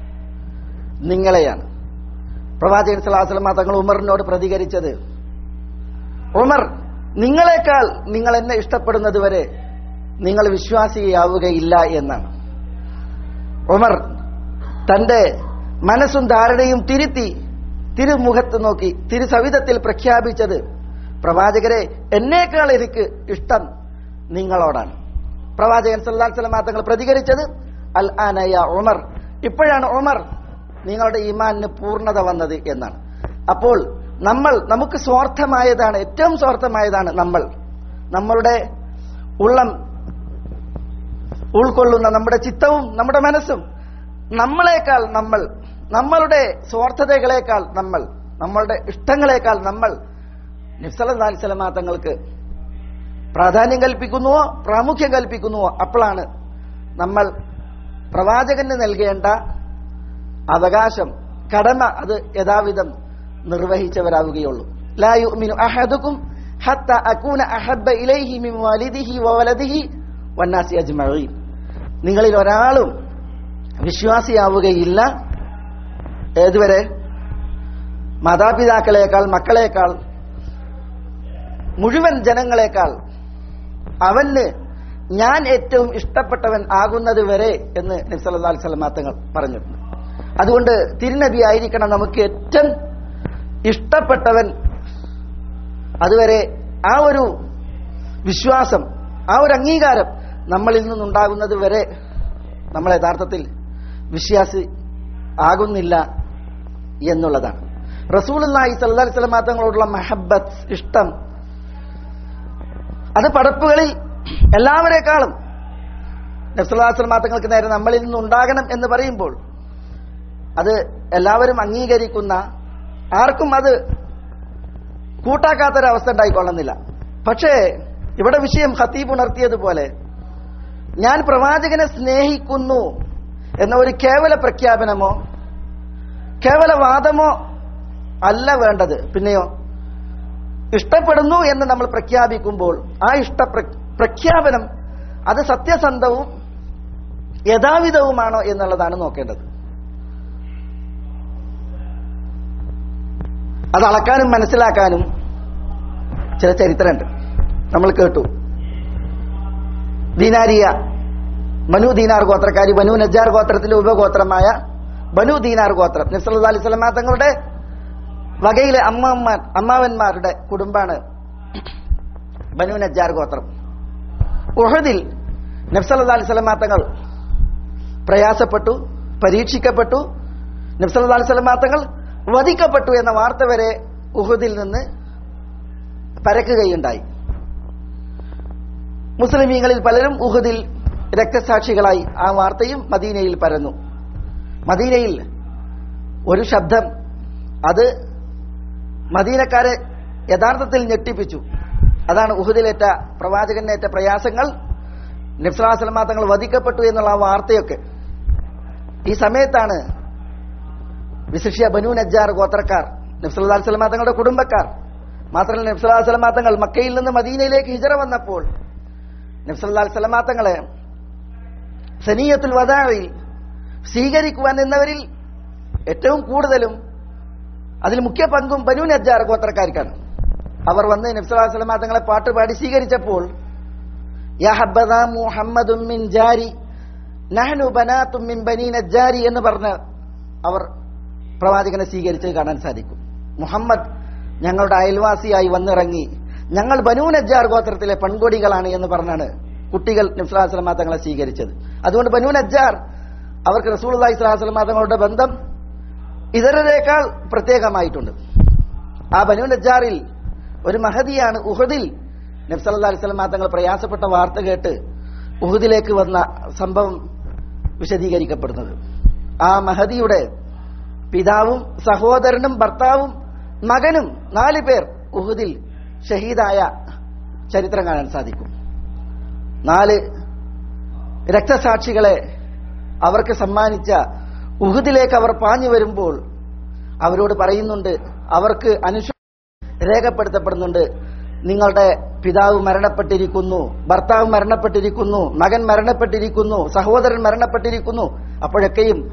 നിങ്ങളെയാണ് പ്രവാചകൻ സലാഹുലമ തങ്ങൾ ഉമറിനോട് പ്രതികരിച്ചത് ഉമർ നിങ്ങളെക്കാൾ നിങ്ങൾ എന്നെ ഇഷ്ടപ്പെടുന്നത് വരെ നിങ്ങൾ വിശ്വാസിയാവുകയില്ല എന്നാണ് ഉമർ തന്റെ മനസ്സും ധാരണയും തിരുത്തി തിരുമുഖത്ത് നോക്കി തിരുസവിധത്തിൽ പ്രഖ്യാപിച്ചത് പ്രവാചകരെ എന്നേക്കാൾ എനിക്ക് ഇഷ്ടം നിങ്ങളോടാണ് പ്രവാചകൻ സല്ലാൽ സ്വലമാ തങ്ങൾ പ്രതികരിച്ചത് അൽ ആനയ ഉമർ ഇപ്പോഴാണ് ഉമർ നിങ്ങളുടെ ഈമാനിന് പൂർണ്ണത വന്നത് എന്നാണ് അപ്പോൾ നമ്മൾ നമുക്ക് സ്വാർത്ഥമായതാണ് ഏറ്റവും സ്വാർത്ഥമായതാണ് നമ്മൾ നമ്മളുടെ ഉള്ളം ഉൾക്കൊള്ളുന്ന നമ്മുടെ ചിത്തവും നമ്മുടെ മനസ്സും നമ്മളെക്കാൾ നമ്മൾ നമ്മളുടെ സ്വാർത്ഥതകളെക്കാൾ നമ്മൾ നമ്മളുടെ ഇഷ്ടങ്ങളെക്കാൾ നമ്മൾ നിഫ്സലി സ്വലമാ തങ്ങൾക്ക് പ്രാധാന്യം കൽപ്പിക്കുന്നുവോ പ്രാമുഖ്യം കൽപ്പിക്കുന്നുവോ അപ്പോഴാണ് നമ്മൾ പ്രവാചകന് നൽകേണ്ട അവകാശം കടമ അത് യഥാവിധം നിർവഹിച്ചവരാവുകയുള്ളൂ ലാ യുഅ്മിനു അഹദുക്കും ഹത്ത അകൂന അഹബ്ബ ഇലൈഹി മിൻ വാലിദിഹി വവലദിഹി വന്നാസി അജ്മഈൻ നിങ്ങളിൽ ഒരാളും വിശ്വാസിയാവുകയില്ല ഏതുവരെ മാതാപിതാക്കളെക്കാൾ മക്കളെക്കാൾ മുഴുവൻ ജനങ്ങളെക്കാൾ അവന് ഞാൻ ഏറ്റവും ഇഷ്ടപ്പെട്ടവൻ ആകുന്നത് വരെ എന്ന് നബ്സല്ലാ സ്വലമാ തങ്ങൾ പറഞ്ഞിട്ടുണ്ട് അതുകൊണ്ട് തിരുനബി ആയിരിക്കണം നമുക്ക് ഏറ്റവും ഇഷ്ടപ്പെട്ടവൻ അതുവരെ ആ ഒരു വിശ്വാസം ആ ഒരു അംഗീകാരം നമ്മളിൽ നിന്നുണ്ടാകുന്നത് വരെ നമ്മൾ യഥാർത്ഥത്തിൽ വിശ്വാസി ആകുന്നില്ല എന്നുള്ളതാണ് റസൂലി സല്ലാ സ്വലമാ തങ്ങളോടുള്ള മഹബത്ത് ഇഷ്ടം അത് പടപ്പുകളിൽ എല്ലാവരെക്കാളും നബ്സുല്ലാസ്ലമാങ്ങൾക്ക് നേരെ നമ്മളിൽ നിന്നുണ്ടാകണം എന്ന് പറയുമ്പോൾ അത് എല്ലാവരും അംഗീകരിക്കുന്ന ആർക്കും അത് കൂട്ടാക്കാത്തൊരവസ്ഥ ഉണ്ടായിക്കൊള്ളുന്നില്ല പക്ഷേ ഇവിടെ വിഷയം ഖത്തീബ് ഉണർത്തിയതുപോലെ ഞാൻ പ്രവാചകനെ സ്നേഹിക്കുന്നു എന്ന ഒരു കേവല പ്രഖ്യാപനമോ കേവല വാദമോ അല്ല വേണ്ടത് പിന്നെയോ ഇഷ്ടപ്പെടുന്നു എന്ന് നമ്മൾ പ്രഖ്യാപിക്കുമ്പോൾ ആ ഇഷ്ട പ്രഖ്യാപനം അത് സത്യസന്ധവും യഥാവിധവുമാണോ എന്നുള്ളതാണ് നോക്കേണ്ടത് അത് അളക്കാനും മനസ്സിലാക്കാനും ചില ചരിത്രമുണ്ട് നമ്മൾ കേട്ടു ദീനാരിയ ബനു ദീനാർ ഗോത്രക്കാരി ബനു നജാർ ഗോത്രത്തിലെ ഉപഗോത്രമായ ബനു ദീനാർ ഗോത്രം നബ്സല്ലാ അലൈഹി സ്വലമ തങ്ങളുടെ വകയിലെ അമ്മമാർ അമ്മാവന്മാരുടെ കുടുംബാണ് ബനു നജാർ ഗോത്രം ഉഹദിൽ നബ്സല്ലാ അലൈഹി സ്വലമ തങ്ങൾ പ്രയാസപ്പെട്ടു പരീക്ഷിക്കപ്പെട്ടു നബ്സല്ലാ അലൈഹി സ്വലമ തങ്ങൾ വധിക്കപ്പെട്ടു എന്ന വാർത്ത വരെ ഉഹദിൽ നിന്ന് പരക്കുകയുണ്ടായി മുസ്ലിമീങ്ങളിൽ പലരും ഉഹദിൽ രക്തസാക്ഷികളായി ആ വാർത്തയും മദീനയിൽ പരന്നു മദീനയിൽ ഒരു ശബ്ദം അത് മദീനക്കാരെ യഥാർത്ഥത്തിൽ ഞെട്ടിപ്പിച്ചു അതാണ് ഉഹുദിലേറ്റ പ്രവാചകനേറ്റ പ്രയാസങ്ങൾ നബ്സലാസ്ലമ തങ്ങൾ വധിക്കപ്പെട്ടു എന്നുള്ള ആ വാർത്തയൊക്കെ ഈ സമയത്താണ് വിശിഷ്യ ബനു നജ്ജാർ ഗോത്രക്കാർ നബ്സല്ലാ സ്വലമ തങ്ങളുടെ കുടുംബക്കാർ മാത്രമല്ല നബ്സല്ലാ സ്വലമ തങ്ങൾ മക്കയിൽ നിന്ന് മദീനയിലേക്ക് ഹിജറ വന്നപ്പോൾ നബ്സല്ലാ സ്വലമ തങ്ങളെ സനീയത്തുൽ വദായിൽ സ്വീകരിക്കുവാൻ നിന്നവരിൽ ഏറ്റവും കൂടുതലും അതിൽ മുഖ്യ പങ്കും ബനു നജ്ജാർ ഗോത്രക്കാർക്കാണ് അവർ വന്ന് നബ്സല്ലാ സ്വലമ തങ്ങളെ പാട്ടുപാടി സ്വീകരിച്ചപ്പോൾ യാ ഹബ്ബദാ മുഹമ്മദും മിൻ ജാരി നഹ്നു ബനാത്തും മിൻ ബനീ നജ്ജാരി എന്ന് പറഞ്ഞ് അവർ പ്രവാചകനെ സ്വീകരിച്ച് കാണാൻ സാധിക്കും മുഹമ്മദ് ഞങ്ങളുടെ അയൽവാസിയായി വന്നിറങ്ങി ഞങ്ങൾ ബനൂ നജ്ജാർ ഗോത്രത്തിലെ പെൺകൊടികളാണ് എന്ന് പറഞ്ഞാണ് കുട്ടികൾ നബ്സുലാസ്ലമ തങ്ങളെ സ്വീകരിച്ചത് അതുകൊണ്ട് ബനൂ നജ്ജാർ അവർക്ക് റസൂൽ അള്ളഹി സ്വലാസ്ലമ തങ്ങളുടെ ബന്ധം ഇതരരേക്കാൾ പ്രത്യേകമായിട്ടുണ്ട് ആ ബനൂ നജ്ജാറിൽ ഒരു മഹതിയാണ് ഉഹദിൽ നബ്സല്ലാ അലിസ്ലമ തങ്ങൾ പ്രയാസപ്പെട്ട വാർത്ത കേട്ട് ഉഹദിലേക്ക് വന്ന സംഭവം വിശദീകരിക്കപ്പെടുന്നത് ആ മഹദിയുടെ പിതാവും സഹോദരനും ഭർത്താവും മകനും നാല് പേർ ഉഹുദിൽ ഷഹീദായ ചരിത്രം കാണാൻ സാധിക്കും നാല് രക്തസാക്ഷികളെ അവർക്ക് സമ്മാനിച്ച ഉഹുദിലേക്ക് അവർ പാഞ്ഞു വരുമ്പോൾ അവരോട് പറയുന്നുണ്ട് അവർക്ക് അനുശ രേഖപ്പെടുത്തപ്പെടുന്നുണ്ട് നിങ്ങളുടെ പിതാവ് മരണപ്പെട്ടിരിക്കുന്നു ഭർത്താവ് മരണപ്പെട്ടിരിക്കുന്നു മകൻ മരണപ്പെട്ടിരിക്കുന്നു സഹോദരൻ മരണപ്പെട്ടിരിക്കുന്നു അപ്പോഴൊക്കെയും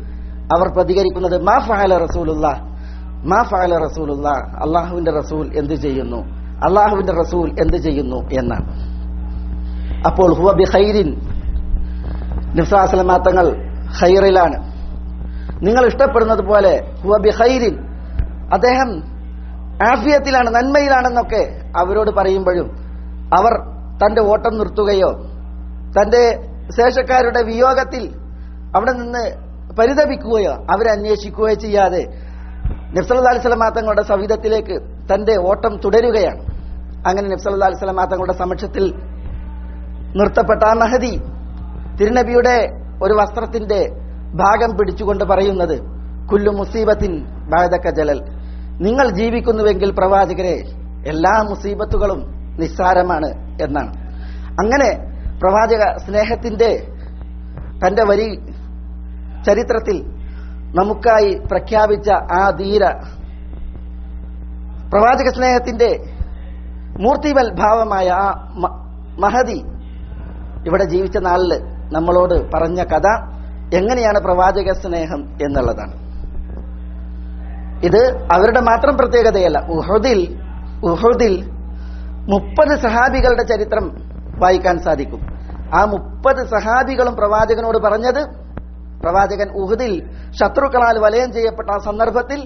അവർ പ്രതികരിക്കുന്നത് മാ ഫഅല റസൂലുള്ള മാ ഫഅല റസൂലുള്ള അള്ളാഹുവിന്റെ റസൂൽ എന്ത് ചെയ്യുന്നു അള്ളാഹുവിന്റെ റസൂൽ എന്ത് ചെയ്യുന്നു എന്നാണ് അപ്പോൾ ഹുവ ബി ഖൈരിൻ നിഫ്സാസ്ലമാ തങ്ങൾ ഖൈറിലാണ് നിങ്ങൾ ഇഷ്ടപ്പെടുന്നത് പോലെ ഹുവ ബി ഖൈരിൻ അദ്ദേഹം ആഫിയത്തിലാണ് നന്മയിലാണെന്നൊക്കെ അവരോട് പറയുമ്പോഴും അവർ തന്റെ ഓട്ടം നിർത്തുകയോ തന്റെ ശേഷക്കാരുടെ വിയോഗത്തിൽ അവിടെ നിന്ന് പരിതപിക്കുകയോ അവരെ അന്വേഷിക്കുകയോ ചെയ്യാതെ നബ്സല്ലാ അലിസ്ലാം തങ്ങളുടെ സവിധത്തിലേക്ക് തന്റെ ഓട്ടം തുടരുകയാണ് അങ്ങനെ നബ്സല്ലാ അലിസ്ലാം തങ്ങളുടെ സമക്ഷത്തിൽ നിർത്തപ്പെട്ട ആ മഹദി തിരുനബിയുടെ ഒരു വസ്ത്രത്തിന്റെ ഭാഗം പിടിച്ചുകൊണ്ട് പറയുന്നത് കുല്ലു മുസീബത്തിൻ ബാധക ജലൽ നിങ്ങൾ ജീവിക്കുന്നുവെങ്കിൽ പ്രവാചകരെ എല്ലാ മുസീബത്തുകളും നിസ്സാരമാണ് എന്നാണ് അങ്ങനെ പ്രവാചക സ്നേഹത്തിന്റെ തന്റെ വരി ചരിത്രത്തിൽ നമുക്കായി പ്രഖ്യാപിച്ച ആ ധീര പ്രവാചക സ്നേഹത്തിന്റെ മൂർത്തിവൽ ഭാവമായ ആ മ- മഹതി ഇവിടെ ജീവിച്ച നാളില് നമ്മളോട് പറഞ്ഞ കഥ എങ്ങനെയാണ് പ്രവാചക സ്നേഹം എന്നുള്ളതാണ് ഇത് അവരുടെ മാത്രം പ്രത്യേകതയല്ല ഉഹദിൽ ഉഹദിൽ മുപ്പത് സഹാബികളുടെ ചരിത്രം വായിക്കാൻ സാധിക്കും ആ മുപ്പത് സഹാബികളും പ്രവാചകനോട് പറഞ്ഞത് പ്രവാചകൻ ഉഹദിൽ ശത്രുക്കളാൽ വലയം ചെയ്യപ്പെട്ട ആ സന്ദർഭത്തിൽ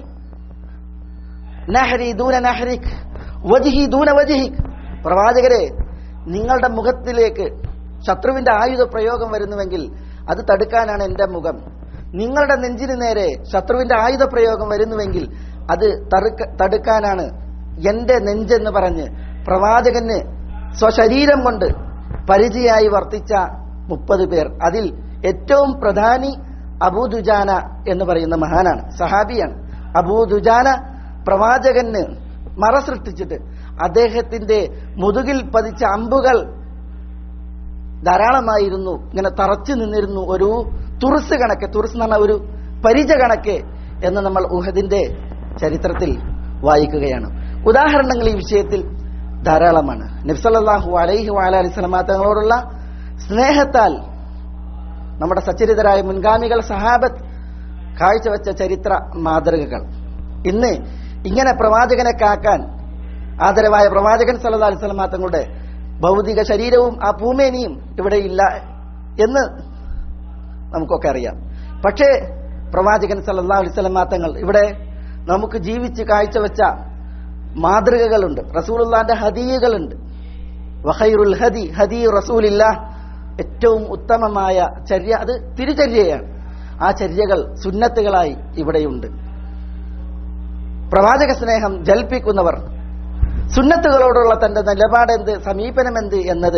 നഹരി ദൂന നഹരിക് വജിഹി ദൂന വജിഹിക് പ്രവാചകരെ നിങ്ങളുടെ മുഖത്തിലേക്ക് ശത്രുവിന്റെ ആയുധ പ്രയോഗം വരുന്നുവെങ്കിൽ അത് തടുക്കാനാണ് എന്റെ മുഖം നിങ്ങളുടെ നെഞ്ചിന് നേരെ ശത്രുവിന്റെ ആയുധ പ്രയോഗം വരുന്നുവെങ്കിൽ അത് തറുക്ക- തടുക്കാനാണ് എന്റെ നെഞ്ചെന്ന് പറഞ്ഞ് പ്രവാചകന് സ്വശരീരം കൊണ്ട് പരിചയമായി വർത്തിച്ച മുപ്പത് പേർ അതിൽ ഏറ്റവും പ്രധാനി അബൂദുജാന എന്ന് പറയുന്ന മഹാനാണ് സഹാബിയാണ് അബൂദുജാന പ്രവാചകന് മറ സൃഷ്ടിച്ചിട്ട് അദ്ദേഹത്തിന്റെ മുതുകിൽ പതിച്ച അമ്പുകൾ ധാരാളമായിരുന്നു ഇങ്ങനെ തറച്ചു നിന്നിരുന്നു ഒരു തുറസ് കണക്ക് തുറസ് എന്ന് പറഞ്ഞ ഒരു പരിച കണക്ക് എന്ന് നമ്മൾ ഉഹദിന്റെ ചരിത്രത്തിൽ വായിക്കുകയാണ് ഉദാഹരണങ്ങൾ ഈ വിഷയത്തിൽ ധാരാളമാണ് നബ്സല്ലാഹു അലൈഹി വാല അലിസ്ലാം തങ്ങളോടുള്ള സ്നേഹത്താൽ നമ്മുടെ സച്ചരിതരായ മുൻഗാമികൾ സഹാബത്ത് കാഴ്ചവെച്ച ചരിത്ര മാതൃകകൾ ഇന്ന് ഇങ്ങനെ പ്രവാചകനെ കാക്കാൻ ആദരവായ പ്രവാചകൻ സല്ലല്ലാഹു അലൈഹി വസല്ലം തങ്ങളുടെ ഭൗതിക ശരീരവും ആ ഭൂമേനിയും ഇവിടെ ഇല്ല എന്ന് നമുക്കൊക്കെ അറിയാം പക്ഷേ പ്രവാചകൻ സല്ലല്ലാഹു അലൈഹി വസല്ലം തങ്ങൾ ഇവിടെ നമുക്ക് ജീവിച്ച് കാഴ്ചവെച്ച മാതൃകകളുണ്ട് റസൂലുള്ളാന്റെ ഹദീകളുണ്ട് വഖൈറുൽ ഹദി ഹദി റസൂലില്ല ഏറ്റവും ഉത്തമമായ ചര്യ അത് തിരുചര്യയാണ് ആ ചര്യകൾ സുന്നത്തുകളായി ഇവിടെയുണ്ട് പ്രവാചക സ്നേഹം ജൽപ്പിക്കുന്നവർ സുന്നത്തുകളോടുള്ള തന്റെ നിലപാടെന്ത് സമീപനമെന്ത് എന്നത്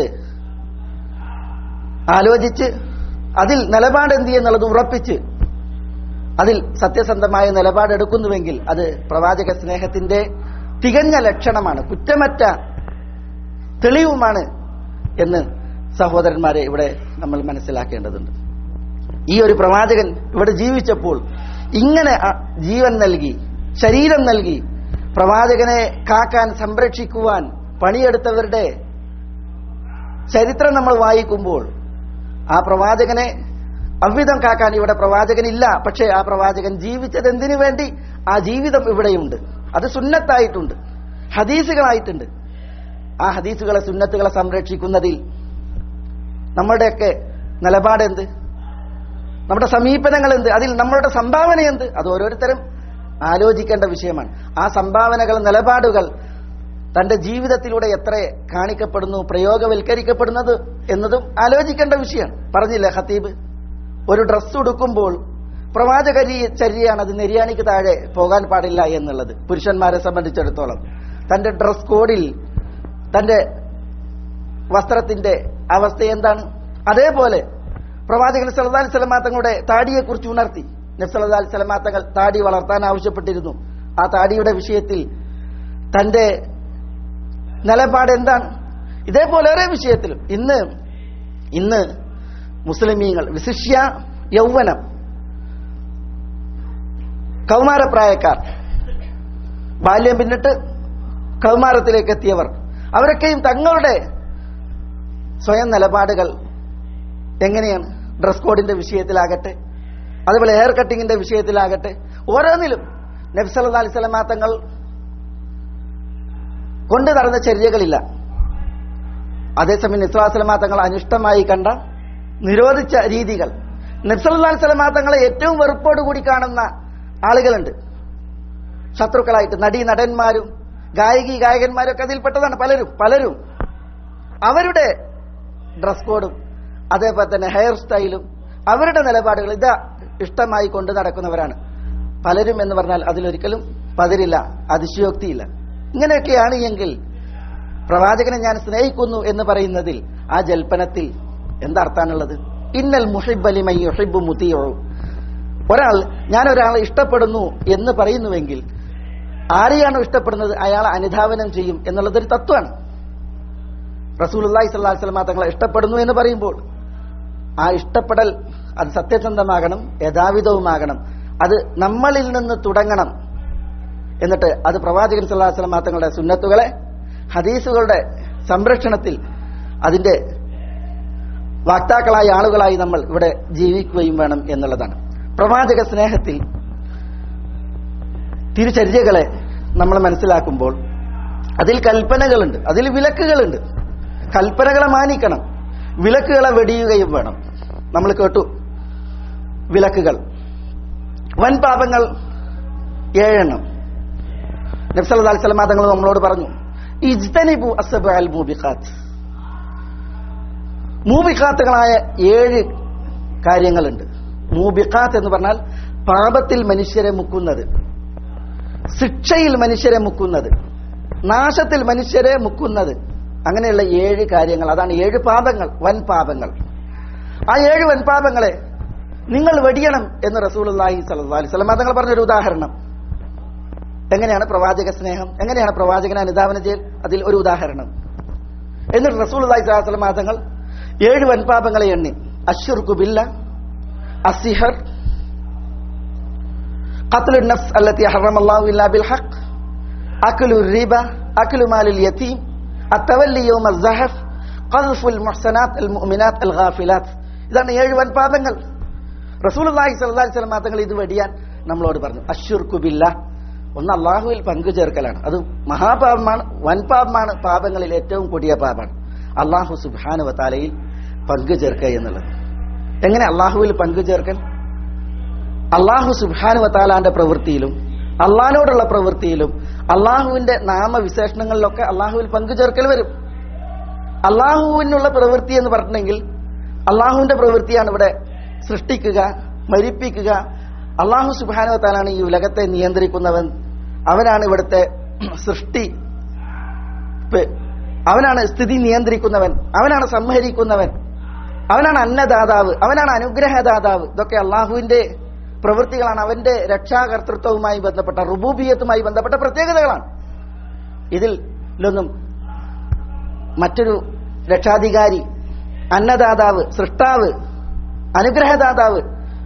ആലോചിച്ച് അതിൽ നിലപാടെന്ത് എന്നുള്ളത് ഉറപ്പിച്ച് അതിൽ സത്യസന്ധമായ നിലപാടെടുക്കുന്നുവെങ്കിൽ അത് പ്രവാചക സ്നേഹത്തിന്റെ തികഞ്ഞ ലക്ഷണമാണ് കുറ്റമറ്റ തെളിവുമാണ് എന്ന് സഹോദരന്മാരെ ഇവിടെ നമ്മൾ മനസ്സിലാക്കേണ്ടതുണ്ട് ഈ ഒരു പ്രവാചകൻ ഇവിടെ ജീവിച്ചപ്പോൾ ഇങ്ങനെ അ- ജീവൻ നൽകി ശരീരം നൽകി പ്രവാചകനെ കാക്കാൻ സംരക്ഷിക്കുവാൻ പണിയെടുത്തവരുടെ ചരിത്രം നമ്മൾ വായിക്കുമ്പോൾ ആ പ്രവാചകനെ അவ்விധം കാക്കാൻ ഇവിടെ പ്രവാചകനില്ല പക്ഷേ ആ പ്രവാചകൻ ജീവിച്ചത് എന്തിനു വേണ്ടി ആ ജീവിതം ഇവിടെയുണ്ട് അത് സുന്നത്തായിട്ടുണ്ട് ഹദീസുകളായിട്ടുണ്ട് ആ ഹദീസുകളെ സുന്നത്തുകളെ സംരക്ഷിക്കുന്നതിൽ നമ്മുടെയൊക്കെ നിലപാടെന്ത് നമ്മുടെ സമീപനങ്ങൾ എന്ത് അതിൽ നമ്മളുടെ സംഭാവന എന്ത് അത് ഓരോരുത്തരും ആലോചിക്കേണ്ട വിഷയമാണ് ആ സംഭാവനകൾ നിലപാടുകൾ തന്റെ ജീവിതത്തിലൂടെ എത്ര കാണിക്കപ്പെടുന്നു പ്രയോഗവൽക്കരിക്കപ്പെടുന്നത് എന്നതും ആലോചിക്കേണ്ട വിഷയമാണ് പറഞ്ഞില്ലേ ഖത്തീബ് ഒരു ഡ്രസ്സ് ഉടുക്കുമ്പോൾ പ്രവാചകരി ചര്യയാണ് അത് നെരിയാണിക്ക് താഴെ പോകാൻ പാടില്ല എന്നുള്ളത് പുരുഷന്മാരെ സംബന്ധിച്ചിടത്തോളം തന്റെ ഡ്രസ് കോഡിൽ തന്റെ വസ്ത്രത്തിന്റെ അവസ്ഥ എന്താണ് അതേപോലെ പ്രവാചകൻ സല്ലല്ലാഹു അലൈഹി വസല്ലം തങ്ങളുടെ താടിയെ കുറിച്ച് ഉണർത്തി നബി സല്ലല്ലാഹു അലൈഹി വസല്ലം തങ്ങൾ താടി വളർത്താൻ ആവശ്യപ്പെട്ടിരുന്നു ആ താടിയുടെ വിഷയത്തിൽ തന്റെ നിലപാട് എന്താണ് ഇതേപോലെ ഓരോ വിഷയത്തിലും ഇന്ന് ഇന്ന് മുസ്ലിമീങ്ങൾ വിശിഷ്യ യൗവനം കൗമാരപ്രായക്കാർ ബാല്യം പിന്നിട്ട് കൗമാരത്തിലേക്ക് എത്തിയവർ അവരൊക്കെയും തങ്ങളുടെ സ്വയം നിലപാടുകൾ എങ്ങനെയാണ് ഡ്രസ് കോഡിന്റെ വിഷയത്തിലാകട്ടെ അതുപോലെ ഹെയർ കട്ടിങ്ങിന്റെ വിഷയത്തിലാകട്ടെ ഓരോന്നിലും നബ്സല്ലാ അലിസ്ലാം തങ്ങൾ കൊണ്ടു നടന്ന ചര്യകളില്ല അതേസമയം നിസ്ലാസ്ലമാ തങ്ങൾ അനിഷ്ടമായി കണ്ട നിരോധിച്ച രീതികൾ നബ്സല്ലാ സ്വലമാ തങ്ങളെ ഏറ്റവും വെറുപ്പോടുകൂടി കാണുന്ന ആളുകളുണ്ട് ശത്രുക്കളായിട്ട് നടീ നടന്മാരും ഗായകി ഗായകന്മാരും ഒക്കെ അതിൽപ്പെട്ടതാണ് പലരും പലരും അവരുടെ ഡ്രസ് കോഡും അതേപോലെ തന്നെ ഹെയർ സ്റ്റൈലും അവരുടെ നിലപാടുകൾ ഇതാ ഇഷ്ടമായി കൊണ്ടു നടക്കുന്നവരാണ് പലരും എന്ന് പറഞ്ഞാൽ അതിലൊരിക്കലും പതിരില്ല അതിശയോക്തിയില്ല ഇങ്ങനെയൊക്കെയാണ് എങ്കിൽ പ്രവാചകനെ ഞാൻ സ്നേഹിക്കുന്നു എന്ന് പറയുന്നതിൽ ആ ജൽപ്പനത്തിൽ എന്തർത്ഥാണുള്ളത് ഇന്നൽ മുഹിബലിമൈ യുഹിബു മുത്തിയോ ഒരാൾ ഞാൻ ഒരാളെ ഇഷ്ടപ്പെടുന്നു എന്ന് പറയുന്നുവെങ്കിൽ ആരെയാണോ ഇഷ്ടപ്പെടുന്നത് അയാൾ അനുധാവനം ചെയ്യും എന്നുള്ളതൊരു തത്വമാണ് റസൂലുള്ളാഹി സ്വല്ലല്ലാഹി അലൈഹി വസല്ലം തങ്ങളെ ഇഷ്ടപ്പെടുന്നു എന്ന് പറയുമ്പോൾ ആ ഇഷ്ടപ്പെടൽ അത് സത്യസന്ധമാകണം യഥാവിധവുമാകണം അത് നമ്മളിൽ നിന്ന് തുടങ്ങണം എന്നിട്ട് അത് പ്രവാചകൻ സല്ലല്ലാഹു അലൈഹി വസല്ലം തങ്ങളുടെ സുന്നത്തുകളെ ഹദീസുകളുടെ സംരക്ഷണത്തിൽ അതിന്റെ വാക്താക്കളായ ആളുകളായി നമ്മൾ ഇവിടെ ജീവിക്കുകയും വേണം എന്നുള്ളതാണ് പ്രവാചക സ്നേഹത്തിൽ തിരുചര്യകളെ നമ്മൾ മനസ്സിലാക്കുമ്പോൾ അതിൽ കൽപ്പനകളുണ്ട് അതിൽ വിലക്കുകളുണ്ട് കൽപ്പനകളെ മാനിക്കണം വിലക്കുകളെ വെടിയുകയും വേണം നമ്മൾ കേട്ടു വിലക്കുകൾ വൻ പാപങ്ങൾ ഏഴെണ്ണം നബ്സല്ലാ അലിസ്ലാം തങ്ങൾ നമ്മളോട് പറഞ്ഞു ഇജ്തനിബു അസബ് അൽ മൂബിഖാത്ത് മൂബിഖാത്തുകളായ ഏഴ് കാര്യങ്ങളുണ്ട് മൂബിഖാത്ത് എന്ന് പറഞ്ഞാൽ പാപത്തിൽ മനുഷ്യരെ മുക്കുന്നത് ശിക്ഷയിൽ മനുഷ്യരെ മുക്കുന്നത് നാശത്തിൽ മനുഷ്യരെ മുക്കുന്നത് അങ്ങനെയുള്ള ഏഴ് കാര്യങ്ങൾ അതാണ് ഏഴ് പാപങ്ങൾ വൻ പാപങ്ങൾ ആ ഏഴ് വൻ പാപങ്ങളെ നിങ്ങൾ വെടിയണം എന്ന് റസൂലുള്ളാഹി സ്വല്ലല്ലാഹി അലൈഹി വസല്ലം തങ്ങൾ പറഞ്ഞൊരു ഉദാഹരണം എങ്ങനെയാണ് പ്രവാചക സ്നേഹം എങ്ങനെയാണ് പ്രവാചകനെ അനുധാവനം ചെയ്യൽ അതിൽ ഒരു ഉദാഹരണം എന്നിട്ട് റസൂലുള്ളാഹി സ്വല്ലല്ലാഹി അലൈഹി വസല്ലം തങ്ങൾ ഏഴ് വൻപാപങ്ങളെ എണ്ണി അശ്റുക്കു ബില്ല അസിഹർ قتل النفس التي حرم الله إلا بالحق أكل الربا أكل مال اليتيم التولي يوم الزحف قذف المحسنات المؤمنات الغافلات ഇതാണ് ഏഴ് വൻപാപങ്ങൾ റസൂലുള്ളാഹി സ്വല്ലല്ലാഹി അലൈഹി വസല്ലം തങ്ങൾ ഇത് വെടിയാൻ നമ്മളോട് പറഞ്ഞു അശ്ശുർക്കു ബില്ല ഒന്ന് അള്ളാഹുവിൽ പങ്കു ചേർക്കലാണ് അത് മഹാപാപമാണ് വൻപാപമാണ് പാപങ്ങളിൽ ഏറ്റവും കൊടിയ പാപമാണ് അള്ളാഹു സുബ്ഹാനു വതാലയിൽ പങ്കു ചേർക്കുക എന്നുള്ളത് എങ്ങനെ അള്ളാഹുവിൽ പങ്കു ചേർക്കൽ അള്ളാഹു സുബ്ഹാനു വതാലാന്റെ പ്രവൃത്തിയിലും അള്ളാഹിനോടുള്ള പ്രവൃത്തിയിലും അള്ളാഹുവിന്റെ നാമവിശേഷണങ്ങളിലൊക്കെ അള്ളാഹുവിൽ പങ്കു ചേർക്കൽ വരും അള്ളാഹുവിനുള്ള പ്രവൃത്തി എന്ന് പറഞ്ഞിട്ടുണ്ടെങ്കിൽ അള്ളാഹുവിന്റെ പ്രവൃത്തിയാണ് ഇവിടെ സൃഷ്ടിക്കുക മരിപ്പിക്കുക അള്ളാഹു സുബാനോ താലാണ് ഈ ഉലകത്തെ നിയന്ത്രിക്കുന്നവൻ അവനാണ് ഇവിടുത്തെ സൃഷ്ടി പ്- അവനാണ് സ്ഥിതി നിയന്ത്രിക്കുന്നവൻ അവനാണ് സംഹരിക്കുന്നവൻ അവനാണ് അന്നദാതാവ് അവനാണ് അനുഗ്രഹദാതാവ് ഇതൊക്കെ അള്ളാഹുവിന്റെ പ്രവൃത്തികളാണ് അവന്റെ രക്ഷാകർത്തൃത്വവുമായി ബന്ധപ്പെട്ട റുബൂബിയത്തുമായി ബന്ധപ്പെട്ട പ്രത്യേകതകളാണ് ഇതിൽ ലൊന്നും മറ്റൊരു രക്ഷാധികാരി അന്നദാതാവ് സൃഷ്ടാവ് അനുഗ്രഹദാതാവ്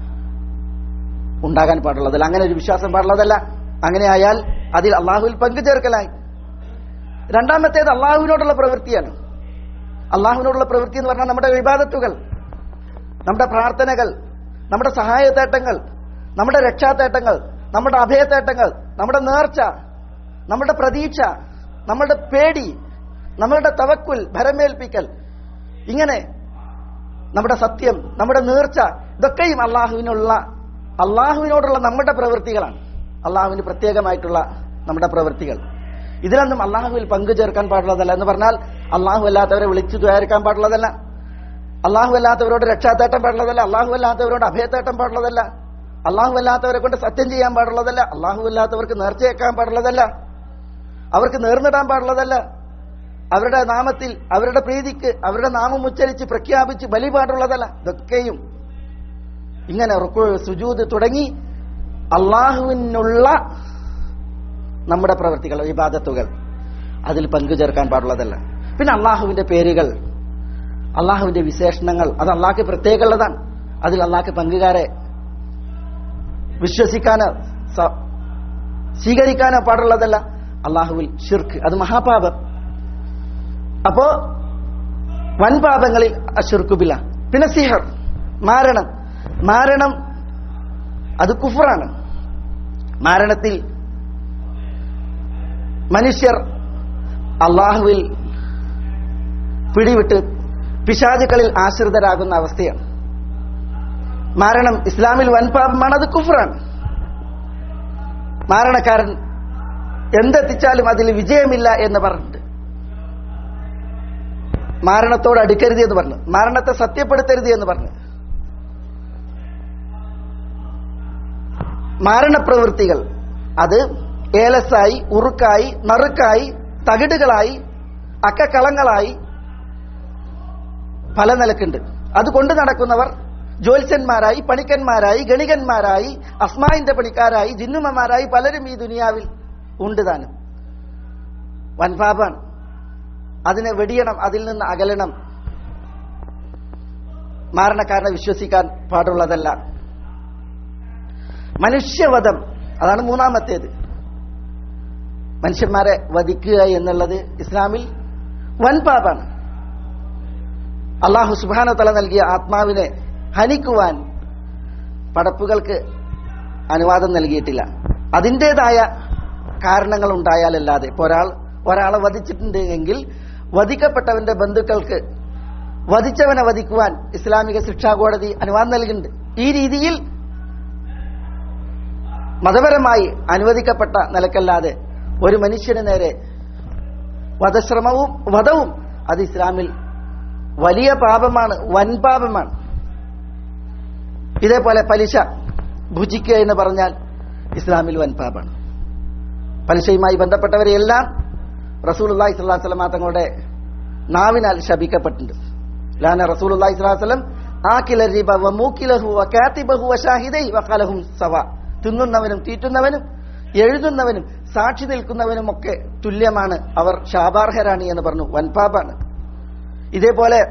ഉണ്ടാകാൻ പാടുള്ളതല്ല അങ്ങനെ ഒരു വിശ്വാസം പാടുള്ളതല്ല അങ്ങനെ ആയാൽ അതിൽ അള്ളാഹുവിൽ പങ്കുചേർക്കലായി രണ്ടാമത്തേത് അള്ളാഹുവിനോടുള്ള പ്രവൃത്തിയാണ് അള്ളാഹുവിനോടുള്ള പ്രവൃത്തി എന്ന് പറഞ്ഞാൽ നമ്മുടെ വിവാദത്തുകൾ നമ്മുടെ പ്രാർത്ഥനകൾ നമ്മുടെ സഹായത്തേട്ടങ്ങൾ നമ്മുടെ രക്ഷാത്തേട്ടങ്ങൾ നമ്മുടെ അഭയത്തേട്ടങ്ങൾ നമ്മുടെ നേർച്ച നമ്മുടെ പ്രതീക്ഷ നമ്മുടെ പേടി നമ്മളുടെ തവക്കുൽ ഭരമേൽപ്പിക്കൽ ഇങ്ങനെ നമ്മുടെ സത്യം നമ്മുടെ നേർച്ച ഇതൊക്കെയും അള്ളാഹുവിനുള്ള അള്ളാഹുവിനോടുള്ള നമ്മുടെ പ്രവൃത്തികളാണ് അള്ളാഹുവിന് പ്രത്യേകമായിട്ടുള്ള നമ്മുടെ പ്രവൃത്തികൾ ഇതിലൊന്നും അള്ളാഹുവിൽ പങ്കു ചേർക്കാൻ പാടുള്ളതല്ല എന്ന് പറഞ്ഞാൽ അള്ളാഹു അല്ലാത്തവരെ വിളിച്ചു ദ്വാരിക്കാൻ പാടുള്ളതല്ല അള്ളാഹു അല്ലാത്തവരോട് രക്ഷാത്തേട്ടം പാടുള്ളതല്ല അള്ളാഹു അല്ലാത്തവരോട് അഭയത്തേട്ടം പാടുള്ളതല്ല അള്ളാഹു അല്ലാത്തവരെ കൊണ്ട് സത്യം ചെയ്യാൻ പാടുള്ളതല്ല അള്ളാഹു അല്ലാത്തവർക്ക് നേർച്ചയേക്കാൻ പാടുള്ളതല്ല അവർക്ക് നേർന്നിടാൻ പാടുള്ളതല്ല അവരുടെ നാമത്തിൽ അവരുടെ പ്രീതിക്ക് അവരുടെ നാമം ഉച്ചരിച്ച് പ്രഖ്യാപിച്ച് ബലി പാടുള്ളതല്ല ഇതൊക്കെയും ഇങ്ങനെ റുക്കു സുജൂദ് തുടങ്ങി അള്ളാഹുവിനുള്ള നമ്മുടെ പ്രവൃത്തികൾ വിവാദത്തുകൾ അതിൽ പങ്കുചേർക്കാൻ പാടുള്ളതല്ല പിന്നെ അള്ളാഹുവിന്റെ പേരുകൾ അള്ളാഹുവിന്റെ വിശേഷണങ്ങൾ അത് അള്ളാഹ്ക്ക് പ്രത്യേകമുള്ളതാണ് അതിൽ അള്ളാഹ്ക്ക് പങ്കുകാരെ വിശ്വസിക്കാനോ സ- സ്വീകരിക്കാനോ പാടുള്ളതല്ല അള്ളാഹുവിൽ ഷിർക്ക് അത് മഹാപാപം അപ്പോ വൻപാപങ്ങളിൽ അഷിർക്കുബില്ല പിന്നെ സിഹർ മാരണം മാരണം അത് കുഫറാണ് മരണത്തിൽ മനുഷ്യർ അള്ളാഹുവിൽ പിടിവിട്ട് പിശാചുക്കളിൽ ആശ്രിതരാകുന്ന അവസ്ഥയാണ് മരണം ഇസ്ലാമിൽ വൻപാപമാണ് അത് കുഫറാണ് മരണക്കാരൻ എന്തെത്തിച്ചാലും അതിൽ വിജയമില്ല എന്ന് പറഞ്ഞിട്ട് മരണത്തോട് അടുക്കരുത് എന്ന് പറഞ്ഞു മരണത്തെ സത്യപ്പെടുത്തരുത് എന്ന് പറഞ്ഞു മാരണപ്രവൃത്തികൾ അത് ഏലസായി ഉറുക്കായി നറുക്കായി തകിടുകളായി അക്കക്കളങ്ങളായി പല നിലക്കുണ്ട് അത് കൊണ്ടു നടക്കുന്നവർ ജ്യോത്സ്യന്മാരായി പണിക്കന്മാരായി ഗണികന്മാരായി അസ്മായിന്റെ പണിക്കാരായി ജിന്നുമമാരായി പലരും ഈ ദുനിയാവിൽ ഉണ്ട് താനും വൻപാപാണ് അതിനെ വെടിയണം അതിൽ നിന്ന് അകലണം മാരണക്കാരനെ വിശ്വസിക്കാൻ പാടുള്ളതല്ല മനുഷ്യവധം അതാണ് മൂന്നാമത്തേത് മനുഷ്യന്മാരെ വധിക്കുക എന്നുള്ളത് ഇസ്ലാമിൽ വൻപാപാണ് അള്ളാഹു സുബാന തല നൽകിയ ആത്മാവിനെ ഹനിക്കുവാൻ പടപ്പുകൾക്ക് അനുവാദം നൽകിയിട്ടില്ല അതിൻ്റെതായ കാരണങ്ങൾ ഉണ്ടായാലല്ലാതെ ഇപ്പോൾ ഒരാൾ ഒരാളെ വധിച്ചിട്ടുണ്ട് എങ്കിൽ വധിക്കപ്പെട്ടവന്റെ ബന്ധുക്കൾക്ക് വധിച്ചവനെ വധിക്കുവാൻ ഇസ്ലാമിക ശിക്ഷാ കോടതി അനുവാദം നൽകുന്നുണ്ട് ഈ രീതിയിൽ മതപരമായി അനുവദിക്കപ്പെട്ട നിലക്കല്ലാതെ ഒരു മനുഷ്യന് നേരെ വധശ്രമവും വധവും അത് ഇസ്ലാമിൽ വലിയ പാപമാണ് വൻപാപമാണ് ഇതേപോലെ പലിശ ഭുജിക്കുക എന്ന് പറഞ്ഞാൽ ഇസ്ലാമിൽ വൻപാപാണ് പലിശയുമായി ബന്ധപ്പെട്ടവരെയെല്ലാം റസൂലുള്ളാഹി സ്വല്ലല്ലാഹു അലൈഹി വസല്ലം തങ്ങളുടെ നാവിനാൽ ശപിക്കപ്പെട്ടിട്ടുണ്ട് ലാന റസൂലുള്ളാഹി സ്വല്ലല്ലാഹു അലൈഹി വസല്ലം ആകില റിബ വ മൂക്കിലഹു വ കാതിബഹു വ ഷാഹിദൈ വ ഖലഹും സവ തിന്നുന്നവനും തീറ്റുന്നവനും എഴുതുന്നവനും സാക്ഷി നിൽക്കുന്നവനും ഒക്കെ തുല്യമാണ് അവർ ശാപാർഹരാണ് എന്ന് പറഞ്ഞു വൻപാപാണ് ഇതേപോലെ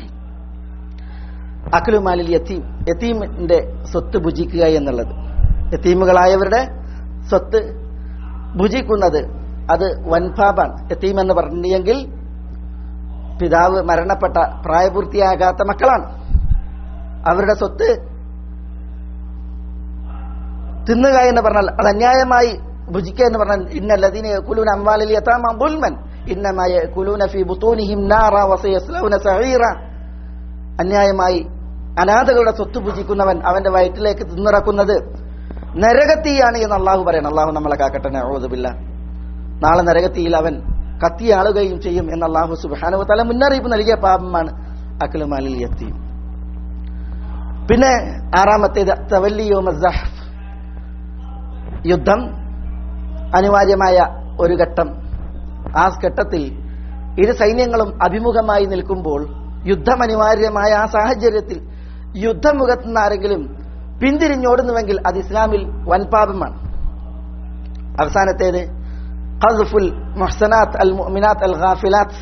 അഖിലുമാലിൽ യത്തീം യത്തീമിന്റെ സ്വത്ത് ഭുജിക്കുക എന്നുള്ളത് യത്തീമുകളായവരുടെ സ്വത്ത് ഭുജിക്കുന്നത് അത് വൻപാപാണ് യത്തീം എന്ന് പറഞ്ഞെങ്കിൽ പിതാവ് മരണപ്പെട്ട പ്രായപൂർത്തിയാകാത്ത മക്കളാണ് അവരുടെ സ്വത്ത് തിന്നുക എന്ന് പറഞ്ഞാൽ അത് അന്യായമായി ഭുജിക്കുക എന്ന് പറഞ്ഞാൽ ഇന്നല്ലദീന യകുലൂന അംവാലിൽ യതാമ ദുൽമൻ ഇന്നമാ യകുലൂന ഫീ ബുതൂനിഹിം നാറ വസയസ്ലൗന സഈറ അന്യായമായി അനാഥകളുടെ സ്വത്ത് ഭുജിക്കുന്നവൻ അവന്റെ വയറ്റിലേക്ക് തിന്നിറക്കുന്നത് നരകത്തീയാണ് എന്ന് അള്ളാഹു പറയണം അള്ളാഹു നമ്മളെ കാക്കട്ടെ നഊദുബില്ല നാളെ നരകത്തിയിൽ അവൻ കത്തിയാളുകയും ചെയ്യും എന്ന് അള്ളാഹു സുബ്ഹാനഹു തല മുന്നറിയിപ്പ് നൽകിയ പാപമാണ് അക്ലുമാലിൽ യത്തീം പിന്നെ ആറാമത്തേത് തവല്ലിയോ മസ്സഹ് യുദ്ധം അനിവാര്യമായ ഒരു ഘട്ടം ആ ഘട്ടത്തിൽ ഇരു സൈന്യങ്ങളും അഭിമുഖമായി നിൽക്കുമ്പോൾ യുദ്ധം അനിവാര്യമായ ആ സാഹചര്യത്തിൽ യുദ്ധമുഖത്തുനിന്ന് ആരെങ്കിലും പിന്തിരിഞ്ഞോടുന്നുവെങ്കിൽ അത് ഇസ്ലാമിൽ വൻപാപമാണ് അവസാനത്തേത് ഖദ്ഫുൽ മുഹ്സനാത്ത് അൽ മുഅ്മിനാത്ത് അൽ ഗാഫിലാത്ത്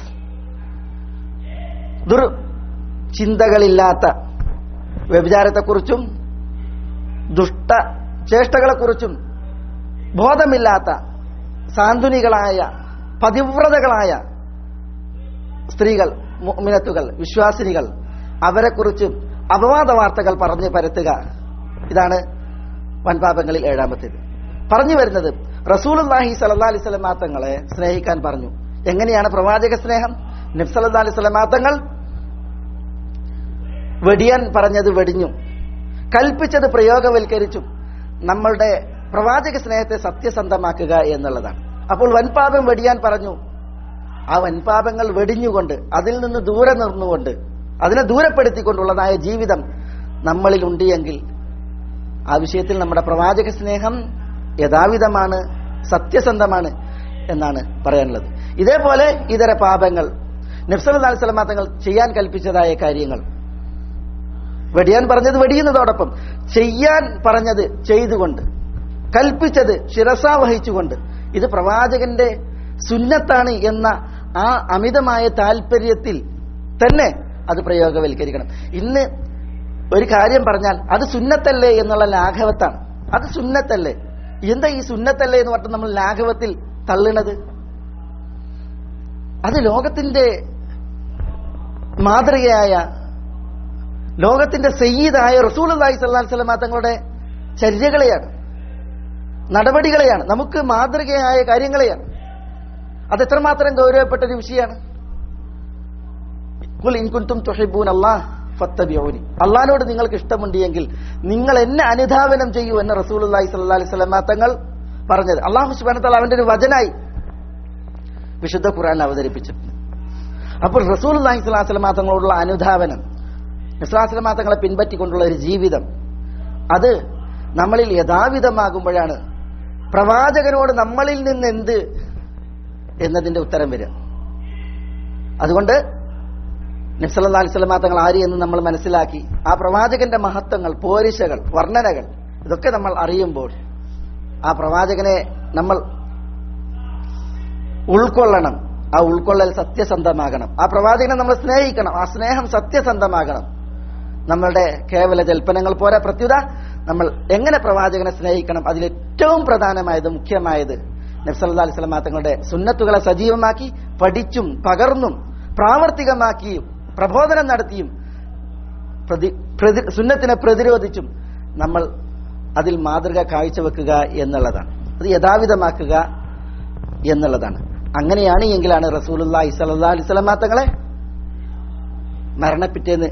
ദുർ ചിന്തകളില്ലാത്ത വ്യഭിചാരത്തെക്കുറിച്ചും ദുഷ്ട ചേഷ്ടകളെക്കുറിച്ചും ബോധമില്ലാത്ത സാന്ത്വനികളായ പതിവ്രതകളായ സ്ത്രീകൾ മുഅ്മിനത്തുകൾ വിശ്വാസിനികൾ അവരെക്കുറിച്ച് അപവാദ വാർത്തകൾ പറഞ്ഞു പരത്തുക ഇതാണ് വൻപാപങ്ങളിൽ ഏഴാമത്തേത് പറഞ്ഞു വരുന്നത് റസൂലുല്ലാഹി സല്ലാ അലൈഹി സ്വലമാ തങ്ങളെ സ്നേഹിക്കാൻ പറഞ്ഞു എങ്ങനെയാണ് പ്രവാചക സ്നേഹം നബ്സല്ലാ അലൈഹി സ്വലമാ തങ്ങൾ വെടിയാൻ പറഞ്ഞത് വെടിഞ്ഞു കൽപ്പിച്ചത് പ്രയോഗവൽക്കരിച്ചു നമ്മളുടെ പ്രവാചക സ്നേഹത്തെ സത്യസന്ധമാക്കുക എന്നുള്ളതാണ് അപ്പോൾ വൻപാപം വെടിയാൻ പറഞ്ഞു ആ വൻപാപങ്ങൾ വെടിഞ്ഞുകൊണ്ട് അതിൽ നിന്ന് ദൂരെ നിന്നുകൊണ്ട് അതിനെ ദൂരപ്പെടുത്തിക്കൊണ്ടുള്ളതായ ജീവിതം നമ്മളിൽ ഉണ്ട് എങ്കിൽ ആ വിഷയത്തിൽ നമ്മുടെ പ്രവാചക സ്നേഹം യഥാവിധമാണ് സത്യസന്ധമാണ് എന്നാണ് പറയാനുള്ളത് ഇതേപോലെ ഇതര പാപങ്ങൾ നബ്സല്ലാ സ്വലമാ തങ്ങൾ ചെയ്യാൻ കൽപ്പിച്ചതായ കാര്യങ്ങൾ വെടിയാൻ പറഞ്ഞത് വെടിയുന്നതോടൊപ്പം ചെയ്യാൻ പറഞ്ഞത് ചെയ്തുകൊണ്ട് കൽപ്പിച്ചത് ശിരസ വഹിച്ചുകൊണ്ട് ഇത് പ്രവാചകന്റെ സുന്നത്താണ് എന്ന ആ അമിതമായ താല്പര്യത്തിൽ തന്നെ അത് പ്രയോഗവൽക്കരിക്കണം ഇന്ന് ഒരു കാര്യം പറഞ്ഞാൽ അത് സുന്നത്തല്ലേ എന്നുള്ള ലാഘവത്താണ് അത് സുന്നത്തല്ലേ എന്താ ഈ സുന്നത്തല്ലേ എന്ന് പറഞ്ഞിട്ട് നമ്മൾ ലാഘവത്തിൽ തള്ളണത് അത് ലോകത്തിന്റെ മാതൃകയായ ലോകത്തിന്റെ സയ്യിദായ റസൂൽ അള്ളാഹി സ്വല്ലാ സ്വലമ തങ്ങളുടെ ചര്യകളെയാണ് നടപടികളെയാണ് നമുക്ക് മാതൃകയായ കാര്യങ്ങളെയാണ് അത് എത്രമാത്രം ഗൗരവപ്പെട്ട ഒരു വിഷയമാണ് കുൽ ഇൻകുന്തും തുഹിബൂൻ അല്ലാഹ് ഫത്തബിഊനി അള്ളാഹിനോട് നിങ്ങൾക്ക് ഇഷ്ടമുണ്ട് എങ്കിൽ നിങ്ങൾ എന്നെ അനുധാവനം ചെയ്യൂ എന്ന് റസൂലുള്ളാഹി സ്വല്ലല്ലാഹി അലൈഹി വസല്ലം തങ്ങൾ പറഞ്ഞത് അള്ളാഹു സുബ്ഹാനഹു വ തആല അവന്റെ ഒരു വചനായി വിശുദ്ധ ഖുർആൻ അവതരിപ്പിച്ചിട്ടുണ്ട് അപ്പോൾ റസൂലുള്ളാഹി സ്വല്ലല്ലാഹി അലൈഹി വസല്ലം തങ്ങളോടുള്ള അനുധാവനം ഇസ്ലാസ്ലമാ തങ്ങളെ പിൻപറ്റിക്കൊണ്ടുള്ള ഒരു ജീവിതം അത് നമ്മളിൽ യഥാവിധമാകുമ്പോഴാണ് പ്രവാചകനോട് നമ്മളിൽ നിന്ന് എന്ത് എന്നതിന്റെ ഉത്തരം വരിക അതുകൊണ്ട് നബ്സല്ലാ അലിസ്ലമാ തങ്ങൾ ആര് എന്ന് നമ്മൾ മനസ്സിലാക്കി ആ പ്രവാചകന്റെ മഹത്വങ്ങൾ പോരിശകൾ വർണ്ണനകൾ ഇതൊക്കെ നമ്മൾ അറിയുമ്പോൾ ആ പ്രവാചകനെ നമ്മൾ ഉൾക്കൊള്ളണം ആ ഉൾക്കൊള്ളൽ സത്യസന്ധമാകണം ആ പ്രവാചകനെ നമ്മൾ സ്നേഹിക്കണം ആ സ്നേഹം സത്യസന്ധമാകണം നമ്മളുടെ കേവല ജൽപ്പനങ്ങൾ പോരാ പ്രത്യുത നമ്മൾ എങ്ങനെ പ്രവാചകനെ സ്നേഹിക്കണം അതിലേറ്റവും പ്രധാനമായത് മുഖ്യമായത് നബ്സല്ലാ അലിസ്ലാം തങ്ങളുടെ സുന്നത്തുകളെ സജീവമാക്കി പഠിച്ചും പകർന്നും പ്രാവർത്തികമാക്കിയും പ്രബോധനം നടത്തിയും പ്രതി പ്രതി സുന്നത്തിനെ പ്രതിരോധിച്ചും നമ്മൾ അതിൽ മാതൃക കാഴ്ചവെക്കുക എന്നുള്ളതാണ് അത് യഥാവിധമാക്കുക എന്നുള്ളതാണ് അങ്ങനെയാണ് എങ്കിലാണ് റസൂലുല്ലാഹി സ്വല്ലല്ലാഹി അലൈഹി വസല്ലം തങ്ങളെ മരണപ്പിറ്റേന്ന്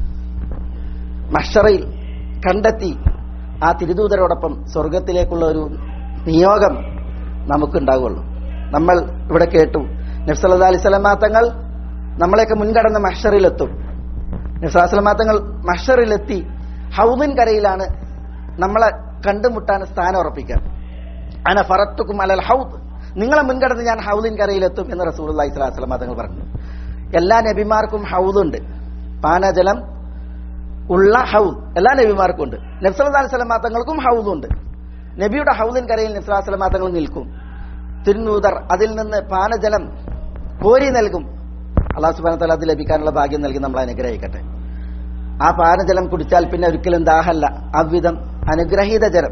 മഷറയിൽ കണ്ടെത്തി ആ തിരുദൂതരോടൊപ്പം സ്വർഗത്തിലേക്കുള്ള ഒരു നിയോഗം നമുക്കുണ്ടാകുള്ളൂ നമ്മൾ ഇവിടെ കേട്ടു നബ്സല്ലാ അലൈഹി സ്വലമാ തങ്ങൾ നമ്മളെയൊക്കെ മുൻകടന്ന മഷറിലെത്തും നബ്സലാസ്ലമാ തങ്ങൾ മഷറിലെത്തി ഹൗദിൻ കരയിലാണ് നമ്മളെ കണ്ടുമുട്ടാൻ സ്ഥാനം ഉറപ്പിക്കുക അന ഫറത്തുക്കും അലൽ ഹൗദ് നിങ്ങളെ മുൻകടന്ന് ഞാൻ ഹൗദിൻ കരയിലെത്തും എന്ന് റസൂൽ അള്ളഹി സ്വലാസ്ലമാ തങ്ങൾ പറഞ്ഞു എല്ലാ നബിമാർക്കും ഹൗദുണ്ട് പാനജലം ഉള്ള ഹൗദ് എല്ലാ നബിമാർക്കും ഉണ്ട് നബ്സല്ലാ സ്വലമാ തങ്ങൾക്കും ഹൗദുണ്ട് നബിയുടെ ഹൗദിൻ കരയിൽ നബ്സലാ സ്വലമാ തങ്ങൾ നിൽക്കും തിരുനൂതർ അതിൽ നിന്ന് പാനജലം കോരി നൽകും അള്ളാഹു സുബാന തല അത് ലഭിക്കാനുള്ള ഭാഗ്യം നൽകി നമ്മൾ അനുഗ്രഹിക്കട്ടെ ആ പാനജലം കുടിച്ചാൽ പിന്നെ ഒരിക്കലും ദാഹല്ല അവിധം അനുഗ്രഹീത ജലം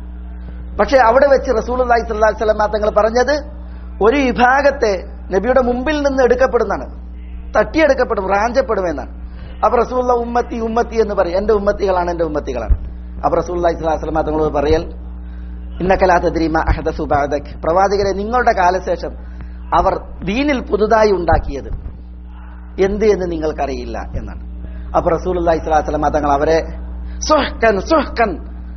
പക്ഷെ അവിടെ വെച്ച് റസൂൽ അള്ളാഹി സ്വല്ലാ സ്വലമാ തങ്ങൾ പറഞ്ഞത് ഒരു വിഭാഗത്തെ നബിയുടെ മുമ്പിൽ നിന്ന് എടുക്കപ്പെടുന്നതാണ് തട്ടിയെടുക്കപ്പെടും റാഞ്ചപ്പെടുമെന്നാണ് അപ്പൊ റസൂള്ള ഉമ്മത്തി ഉമ്മത്തി എന്ന് പറയും എന്റെ ഉമ്മത്തികളാണ് എന്റെ ഉമ്മത്തികളാണ് അപ്പൊ റസൂൽ സ്വലാസ്ലമ തങ്ങളോട് പറയൽ ഇന്നക്കലാത്തദ്രീമ അഹദ സുബാദക് പ്രവാചകരെ നിങ്ങളുടെ കാലശേഷം അവർ ദീനിൽ പുതുതായി ഉണ്ടാക്കിയത് എന്ത് എന്ന് നിങ്ങൾക്കറിയില്ല എന്നാണ് അപ്പൊ റസൂൽ സ്വലാസ്ലമ തങ്ങൾ അവരെ സുഹ്കൻ സുഹ്കൻ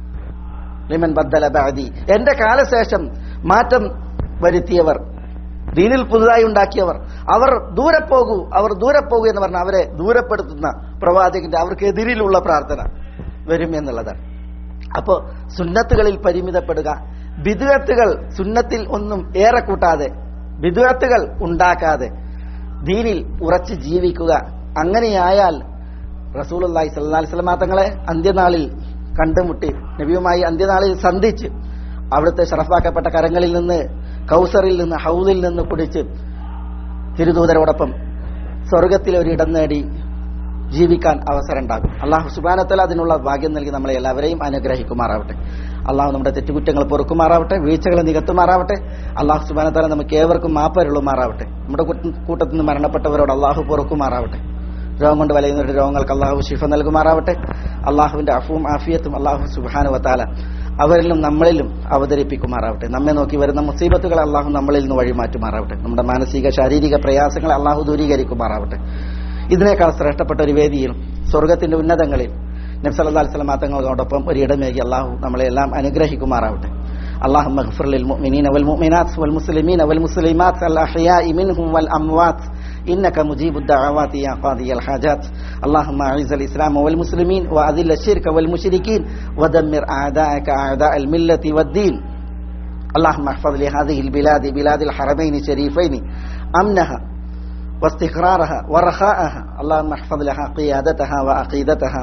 ലിമൻ ബദ്ദല ബാദി എന്റെ കാലശേഷം മാറ്റം വരുത്തിയവർ ദീനിൽ പുതുതായി ഉണ്ടാക്കിയവർ അവർ ദൂരെ പോകൂ അവർ ദൂരെ പോകൂ എന്ന് പറഞ്ഞാൽ അവരെ ദൂരപ്പെടുത്തുന്ന പ്രവാചകന്റെ അവർക്കെതിരിലുള്ള പ്രാർത്ഥന വരും എന്നുള്ളതാണ് അപ്പോ സുന്നത്തുകളിൽ പരിമിതപ്പെടുക ബിദുവത്തുകൾ സുന്നത്തിൽ ഒന്നും ഏറെ കൂട്ടാതെ ബിദുവത്തുകൾ ഉണ്ടാക്കാതെ ദീനിൽ ഉറച്ചു ജീവിക്കുക അങ്ങനെയായാൽ റസൂൽ അള്ളാഹി സല്ലാ സ്വലമാ തങ്ങളെ അന്ത്യനാളിൽ കണ്ടുമുട്ടി നബിയുമായി അന്ത്യനാളിൽ സന്ധിച്ച് അവിടുത്തെ ഷറഫാക്കപ്പെട്ട കരങ്ങളിൽ നിന്ന് കൗസറിൽ നിന്ന് ഹൗദിൽ നിന്ന് കുടിച്ച് തിരുദൂതരോടൊപ്പം സ്വർഗത്തിൽ ഒരു ഇടം നേടി ജീവിക്കാൻ അവസരം ഉണ്ടാകും അള്ളാഹു സുബാനത്തല അതിനുള്ള ഭാഗ്യം നൽകി നമ്മളെ എല്ലാവരെയും അനുഗ്രഹിക്കുമാറാവട്ടെ അള്ളാഹു നമ്മുടെ തെറ്റുകുറ്റങ്ങൾ പൊറുക്കുമാറാവട്ടെ വീഴ്ചകൾ നികത്തുമാറാവട്ടെ അള്ളാഹു സുബാനത്തല നമുക്ക് ഏവർക്കും മാപ്പരുളുമാറാവട്ടെ നമ്മുടെ കൂട്ടത്തിൽ നിന്ന് മരണപ്പെട്ടവരോട് അള്ളാഹു പൊറുക്കുമാറാവട്ടെ രോഗം കൊണ്ട് വലയുന്നവരുടെ രോഗങ്ങൾക്ക് അള്ളാഹു ശിഫ നൽകുമാറാവട്ടെ അള്ളാഹുവിന്റെ അഫുവും ആഫിയത്തും അള്ളാഹു സുബാനു വത്താല അവരിലും നമ്മളിലും അവതരിപ്പിക്കുമാറാവട്ടെ നമ്മെ നോക്കി വരുന്ന മുസീബത്തുകളെ അള്ളാഹു നമ്മളിൽ നിന്ന് വഴിമാറ്റുമാറാവട്ടെ നമ്മുടെ മാനസിക ശാരീരിക പ്രയാസങ്ങളെ അള്ളാഹു ദൂരീകരിക്കുമാറാവട്ടെ ഇതിനേക്കാൾ ശ്രേഷ്ഠപ്പെട്ട ഒരു വേദിയിൽ സ്വർഗത്തിന്റെ ഉന്നതങ്ങളിൽ നബ്സല്ലാ സ്വലമാ തങ്ങളോടൊപ്പം ഒരു ഇടമേകി അള്ളാഹു നമ്മളെ എല്ലാം അനുഗ്രഹിക്കുമാറാവട്ടെ اللهم اغفر للمؤمنين والمؤمنات والمسلمين والمسلمات الأحياء منهم والأموات إنك مجيب الدعوات يا قاضي الحاجات اللهم أعز الإسلام والمسلمين وأذل الشرك والمشركين ودمر أعداءك أعداء الملة والدين اللهم احفظ لهذه البلاد بلاد الحرمين الشريفين أمنها واستقرارها ورخاءها اللهم احفظ لها قيادتها وعقيدتها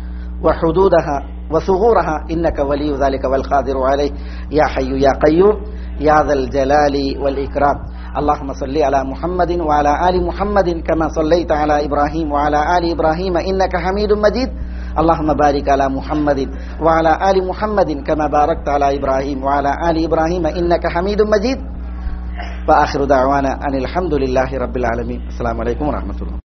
وحدودها وثغورها إنك ولي ذلك والقادر عليه يا حي يا قيوم يا ذا الجلال والإكرام اللهم صل على محمد وعلى آل محمد كما صليت على إبراهيم وعلى آل إبراهيم إنك حميد مجيد اللهم بارك على محمد وعلى آل محمد كما باركت على إبراهيم وعلى آل إبراهيم إنك حميد مجيد وآخر دعوانا أن الحمد لله رب العالمين السلام عليكم ورحمة الله